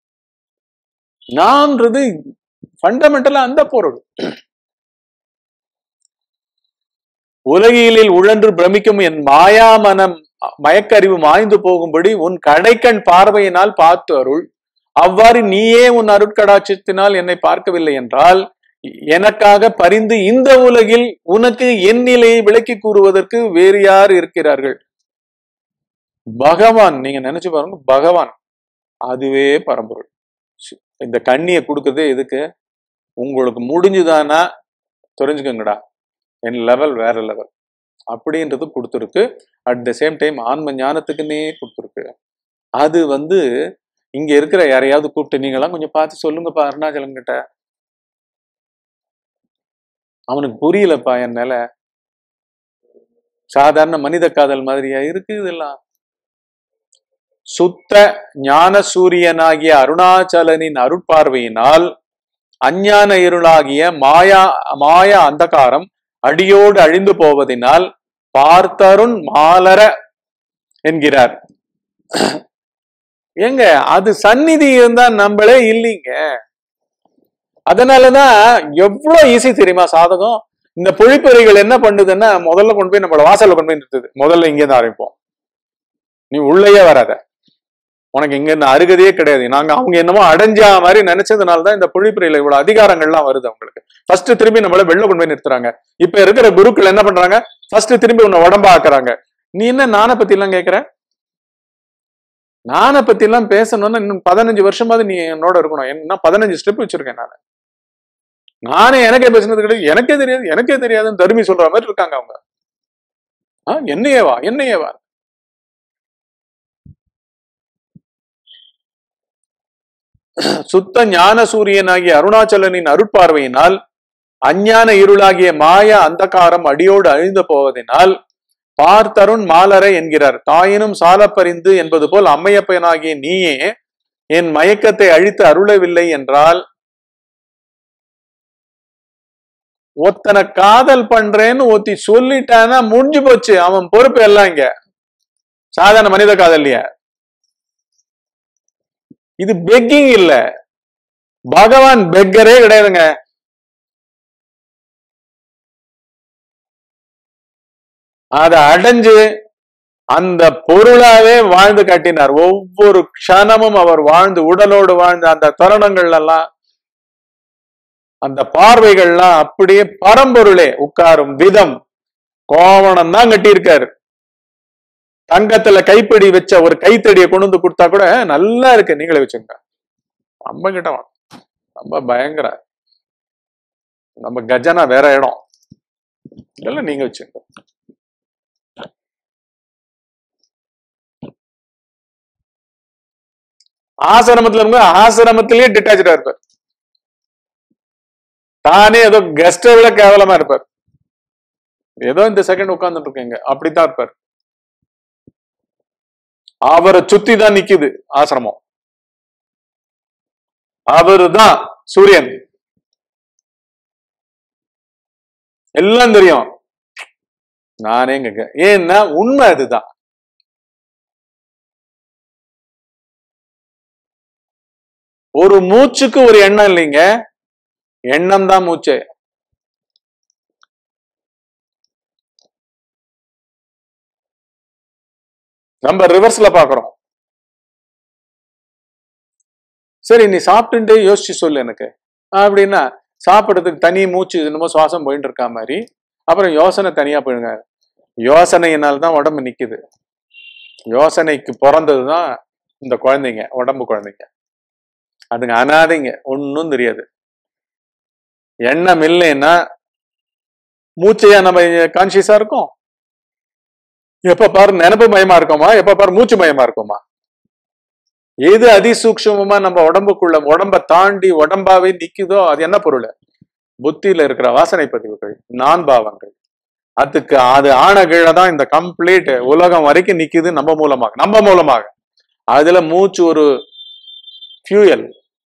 நான்றது ஃபண்டமெண்டலா அந்த பொருள் உலகியலில் உழன்று பிரமிக்கும் என் மாயாமனம் மயக்கறிவு மாய்ந்து போகும்படி உன் கடைக்கண் பார்வையினால் பார்த்து அருள் அவ்வாறு நீயே உன் அருட்கடாட்சத்தினால் என்னை பார்க்கவில்லை என்றால் எனக்காக பரிந்து இந்த உலகில் உனக்கு என் நிலையை விளக்கி கூறுவதற்கு வேறு யார் இருக்கிறார்கள் பகவான் நீங்க நினைச்சு பாருங்க பகவான் அதுவே பரம்பொருள் சி- இந்த கண்ணியை கொடுக்கறதே எதுக்கு உங்களுக்கு முடிஞ்சுதானா தெரிஞ்சுக்கோங்கடா என் லெவல் வேற லெவல் அப்படின்றது கொடுத்துருக்கு அட் த சேம் டைம் ஆன்ம ஞானத்துக்குன்னே கொடுத்துருக்கு அது வந்து இங்க இருக்கிற யாரையாவது கூப்பிட்டு நீங்களாம் கொஞ்சம் பார்த்து சொல்லுங்கப்பா அருணாச்சலம் கிட்ட அவனுக்கு புரியலப்பா என் நில சாதாரண மனித காதல் மாதிரியா இருக்கு இதெல்லாம் சுத்த ஞான சூரியனாகிய அருணாச்சலனின் அருட்பார்வையினால் அஞ்ஞான இருளாகிய மாயா மாய அந்தகாரம் அடியோடு அழிந்து போவதினால் பார்த்தருண் மாலர என்கிறார் ஏங்க அது சந்நிதி இருந்தா நம்மளே இல்லைங்க அதனாலதான் எவ்வளவு ஈஸி தெரியுமா சாதகம் இந்த பொழிப்பறைகள் என்ன பண்ணுதுன்னா முதல்ல கொண்டு போய் நம்மள வாசல்ல கொண்டு போய் நிறுத்துது முதல்ல இங்க இருந்து ஆரம்பிப்போம் நீ உள்ளேயே வராத உனக்கு இங்க இருந்து அருகதையே கிடையாது நாங்க அவங்க என்னமோ அடைஞ்சா மாதிரி நினைச்சதுனால தான் இந்த பொழிப்புறையில இவ்வளவு அதிகாரங்கள்லாம் வருது அவங்களுக்கு ஃபர்ஸ்ட் திரும்பி நம்மள வெளில கொண்டு போய் நிறுத்துறாங்க இப்ப இருக்கிற குருக்கள் என்ன பண்றாங்க ஃபர்ஸ்ட் திரும்பி உன்னை உடம்பா ஆக்குறாங்க நீ என்ன நானை பத்தி எல்லாம் கேக்குற நானை பத்தி எல்லாம் பேசணும்னா இன்னும் பதினஞ்சு வருஷமாவது நீ என்னோட இருக்கணும் என்ன பதினஞ்சு ஸ்டெப் வச்சிருக்கேன் நான் நானே எனக்கே பேசுனது கிடையாது எனக்கே தெரியாது எனக்கே தெரியாதுன்னு தருமி சொல்ற மாதிரி இருக்காங்க அவங்க ஆ, என்னையேவா என்னையேவா சுத்த ஞான சூரியனாகிய அருணாச்சலனின் அருட்பார்வையினால் அஞ்ஞான இருளாகிய மாய அந்தகாரம் அடியோடு அழிந்து போவதினால் பார்த்தருண் மாலரை என்கிறார் தாயினும் சாலப்பறிந்து என்பது போல் அம்மையப்பனாகிய நீயே என் மயக்கத்தை அழித்து அருளவில்லை என்றால் ஒத்தனை காதல் பண்றேன்னு ஒத்தி சொல்லிட்டானா முடிஞ்சு போச்சு அவன் பொறுப்பு எல்லாம் இங்க சாதாரண மனித காதல் இல்லையா இது பெக்கிங் இல்ல பகவான் பெக்கரே கிடையாதுங்க அதை அடைஞ்சு அந்த பொருளாவே வாழ்ந்து காட்டினார் ஒவ்வொரு க்ஷணமும் அவர் வாழ்ந்து உடலோடு வாழ்ந்த அந்த தருணங்கள் எல்லாம் அந்த பார்வைகள்லாம் அப்படியே பரம்பொருளே உட்காரும் விதம் கோவணம் தான் கட்டியிருக்காரு தங்கத்துல கைப்பிடி வச்ச ஒரு கைத்தடியை கொண்டு வந்து கொடுத்தா கூட நல்லா இருக்கு நீங்களே வச்சுங்க நம்ம கிட்ட வாங்க. ரொம்ப பயங்கர நம்ம கஜனா வேற இடம் இல்ல நீங்க வச்சுங்க ஆசிரமத்துல இருந்து ஆசிரமத்திலேயே டிட்டாச்சா இருப்பார் தானே ஏதோ கெஸ்ட விட கேவலமா இருப்பார் ஏதோ இந்த செகண்ட் உட்கார்ந்துட்டு இருக்கீங்க அப்படித்தான் இருப்பார் அவரை சுத்தி தான் நிக்குது ஆசிரமம் அவரு தான் சூரியன் எல்லாம் தெரியும் நானே இங்க ஏன்னா உண்மை அதுதான் ஒரு மூச்சுக்கு ஒரு எண்ணம் இல்லைங்க எண்ணம் தான் மூச்சு நம்ம ரிவர்ஸ்ல பாக்குறோம் சரி நீ சாப்பிட்டுட்டு யோசிச்சு சொல்லு எனக்கு அப்படின்னா சாப்பிடுறதுக்கு தனி மூச்சு என்னமோ சுவாசம் போயிட்டு இருக்கா மாதிரி அப்புறம் யோசனை தனியா போயிடுங்க யோசனையினால தான் உடம்பு நிக்குது யோசனைக்கு பிறந்தது தான் இந்த குழந்தைங்க உடம்பு குழந்தைங்க அதுங்க அனாதைங்க ஒன்றும் தெரியாது எண்ணம் இல்லைன்னா மூச்சையா நம்ம கான்சியஸா இருக்கோம் எப்ப பாரு நினப்பு மயமா இருக்கோமா எப்ப பாரு மூச்சு மயமா இருக்கோமா எது அதிசூக்ஷமமா நம்ம உடம்புக்குள்ள உடம்ப தாண்டி உடம்பாவே நிக்குதோ அது என்ன பொருள் புத்தியில இருக்கிற வாசனை பதிவுகள் நான் பாவங்கள் அதுக்கு அது ஆன கீழே தான் இந்த கம்ப்ளீட் உலகம் வரைக்கும் நிக்குது நம்ம மூலமாக நம்ம மூலமாக அதுல மூச்சு ஒரு ஃபியூயல்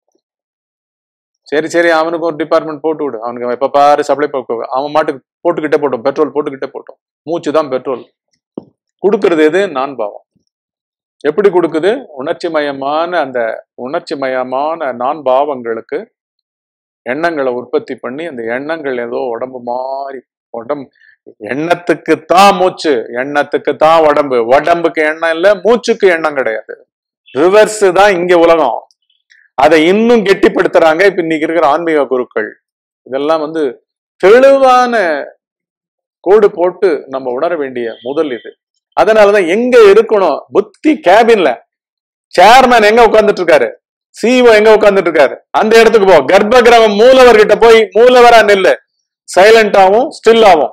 சரி சரி அவனுக்கு ஒரு டிபார்ட்மெண்ட் போட்டு விடு அவனுக்கு எப்ப பாரு சப்ளை அவன் மாட்டுக்கு போட்டுக்கிட்டே போட்டோம் பெட்ரோல் போட்டுக்கிட்டே போட்டோம் மூச்சு தான் பெட்ரோல் கொடுக்கறது எது நான் பாவம் எப்படி கொடுக்குது உணர்ச்சி மயமான அந்த உணர்ச்சி மயமான நான் பாவங்களுக்கு எண்ணங்களை உற்பத்தி பண்ணி அந்த எண்ணங்கள் ஏதோ உடம்பு மாறி உடம்பு எண்ணத்துக்கு தான் மூச்சு எண்ணத்துக்கு தான் உடம்பு உடம்புக்கு எண்ணம் இல்லை மூச்சுக்கு எண்ணம் கிடையாது ரிவர்ஸ் தான் இங்க உலகம் அதை இன்னும் கெட்டிப்படுத்துறாங்க இப்ப இன்னைக்கு இருக்கிற ஆன்மீக குருக்கள் இதெல்லாம் வந்து தெளிவான கோடு போட்டு நம்ம உணர வேண்டிய முதல் இது அதனாலதான் எங்க இருக்கணும் புத்தி கேபின்ல சேர்மேன் எங்க உட்கார்ந்துட்டு இருக்காரு சிஓ எங்க உட்கார்ந்துட்டு இருக்காரு அந்த இடத்துக்கு போ கர்ப்ப கிரகம் மூலவர்கிட்ட போய் மூலவரா நெல்லு சைலண்டாவும் ஸ்டில்லாவும்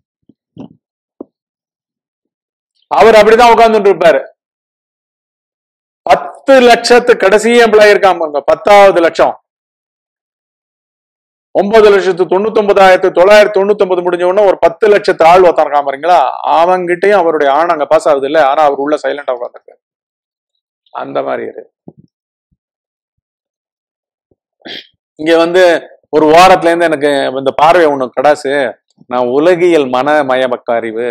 அவர் அப்படிதான் உட்கார்ந்துட்டு இருப்பாரு பத்து லட்சத்து கடைசி எம்ப்ளாயி இருக்கான் பாருங்க பத்தாவது லட்சம் ஒன்பது லட்சத்து தொண்ணூத்தி ஒன்பதாயிரத்து தொள்ளாயிரத்தி தொண்ணூத்தி ஒன்பது முடிஞ்ச உடனே ஒரு பத்து லட்சத்து ஆள் ஒருத்தன் இருக்கான் பாருங்களா அவங்கிட்டயும் அவருடைய ஆண் அங்க பாஸ் ஆகுது இல்ல ஆனா அவர் உள்ள சைலண்டா உட்காந்துருக்காரு அந்த மாதிரி இரு இங்க வந்து ஒரு வாரத்துல இருந்து எனக்கு இந்த பார்வை ஒண்ணு கடாசு நான் உலகியல் மனமயமக்க அறிவு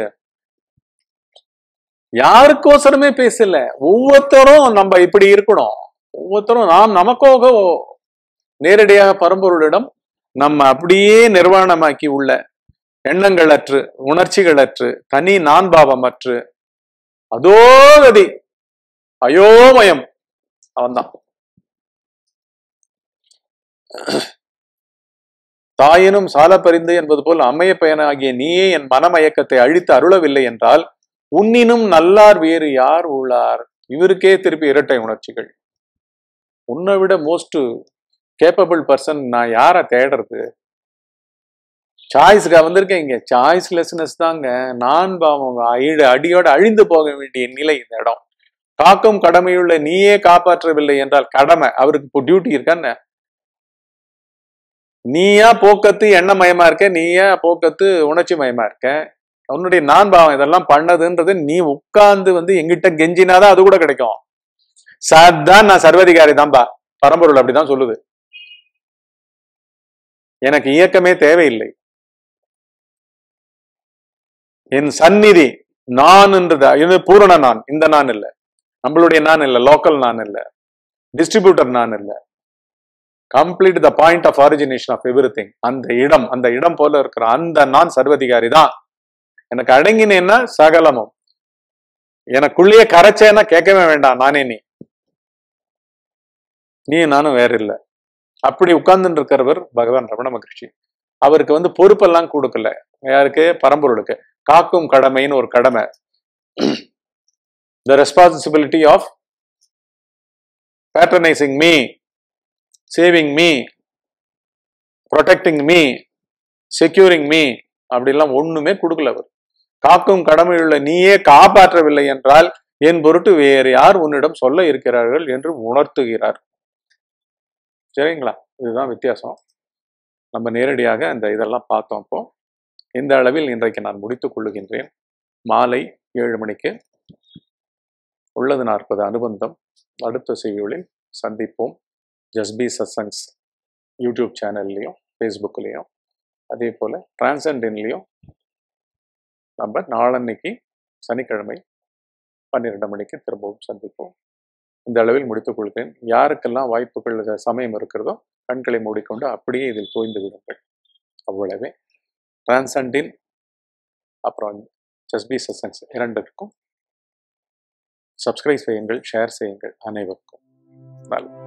யாருக்கோசரமே பேசல ஒவ்வொருத்தரும் நம்ம இப்படி இருக்கணும் ஒவ்வொருத்தரும் நாம் நமக்காக நேரடியாக பரம்பொருளிடம் நம்ம அப்படியே நிர்வாணமாக்கி உள்ள எண்ணங்களற்று உணர்ச்சிகளற்று தனி நான்பாவமற்று அதோ கதி அயோமயம் அவன்தான் தாயினும் சாலப்பறிந்து என்பது போல் அம்மைய பயனாகிய நீயே என் மனமயக்கத்தை அழித்து அருளவில்லை என்றால் உன்னினும் நல்லார் வேறு யார் உள்ளார் இவருக்கே திருப்பி இரட்டை உணர்ச்சிகள் உன்னை விட மோஸ்ட் கேப்பபிள் பர்சன் நான் யாரை தேடுறது சாய்ஸ்க்கு வந்திருக்கேன் இங்க சாய்ஸ்லெஸ்னஸ் தாங்க நான் பாவம் அழி அடியோட அழிந்து போக வேண்டிய நிலை இந்த இடம் காக்கும் கடமையுள்ள நீயே காப்பாற்றவில்லை என்றால் கடமை அவருக்கு இப்போ டியூட்டி இருக்கான்னு நீயா போக்கத்து எண்ணமயமா இருக்க நீயா போக்கத்து உணர்ச்சி மயமா இருக்க உன்னுடைய நான் பாவம் இதெல்லாம் பண்ணதுன்றது நீ உட்கார்ந்து வந்து எங்கிட்ட கெஞ்சினாதான் அது கூட கிடைக்கும் சாதான் நான் சர்வதிகாரி தான்பா பரம்பொருள் அப்படிதான் சொல்லுது எனக்கு இயக்கமே தேவையில்லை என் சந்நிதி நான்ன்றது இது பூரண நான் இந்த நான் இல்ல நம்மளுடைய நான் இல்ல லோக்கல் நான் இல்ல டிஸ்ட்ரிபியூட்டர் நான் இல்ல complete the point of origination of everything அந்த இடம் அந்த இடம் போல இருக்கிற அந்த நான் சர்வதிகாரி தான் எனக்கு அடங்கினேன்னா சகலமும் எனக்குள்ளேயே கரைச்சேன்னா கேட்கவே வேண்டாம் நானே நீ நீ நானும் வேற இல்லை அப்படி உட்கார்ந்துட்டு இருக்கிறவர் பகவான் ரமண மகிழ்ச்சி அவருக்கு வந்து பொறுப்பெல்லாம் கொடுக்கல யாருக்கு பரம்பொருளுக்கு காக்கும் கடமைன்னு ஒரு கடமை the responsibility of patronising me saving me protecting me securing me அப்படிலாம் ஒண்ணுமே கொடுக்கல அவர் காக்கும் கடமையுள்ள நீயே காப்பாற்றவில்லை என்றால் என் பொருட்டு வேறு யார் உன்னிடம் சொல்ல இருக்கிறார்கள் என்று உணர்த்துகிறார் சரிங்களா இதுதான் வித்தியாசம் நம்ம நேரடியாக அந்த இதெல்லாம் பார்த்தோம் அப்போ இந்த அளவில் இன்றைக்கு நான் முடித்துக் கொள்ளுகின்றேன் மாலை ஏழு மணிக்கு உள்ளது நாற்பது அனுபந்தம் அடுத்த செய்திகளில் சந்திப்போம் ஜஸ்பி சத்சங்ஸ் யூடியூப் சேனல்லையும் ஃபேஸ்புக்லேயும் அதே போல் டிரான்சண்டின்லேயும் நம்ம நாளன்னைக்கு சனிக்கிழமை பன்னிரெண்டு மணிக்கு திரும்பவும் சந்திப்போம் இந்த அளவில் முடித்துக் கொள்கிறேன் யாருக்கெல்லாம் வாய்ப்புகள் சமயம் இருக்கிறதோ கண்களை மூடிக்கொண்டு அப்படியே இதில் தோய்ந்து விடுங்கள் அவ்வளவே டிரான்சண்டின் அப்புறம் ஜஸ்பி சசன்ஸ் இரண்டிற்கும் சப்ஸ்கிரைப் செய்யுங்கள் ஷேர் செய்யுங்கள் அனைவருக்கும் நல்லது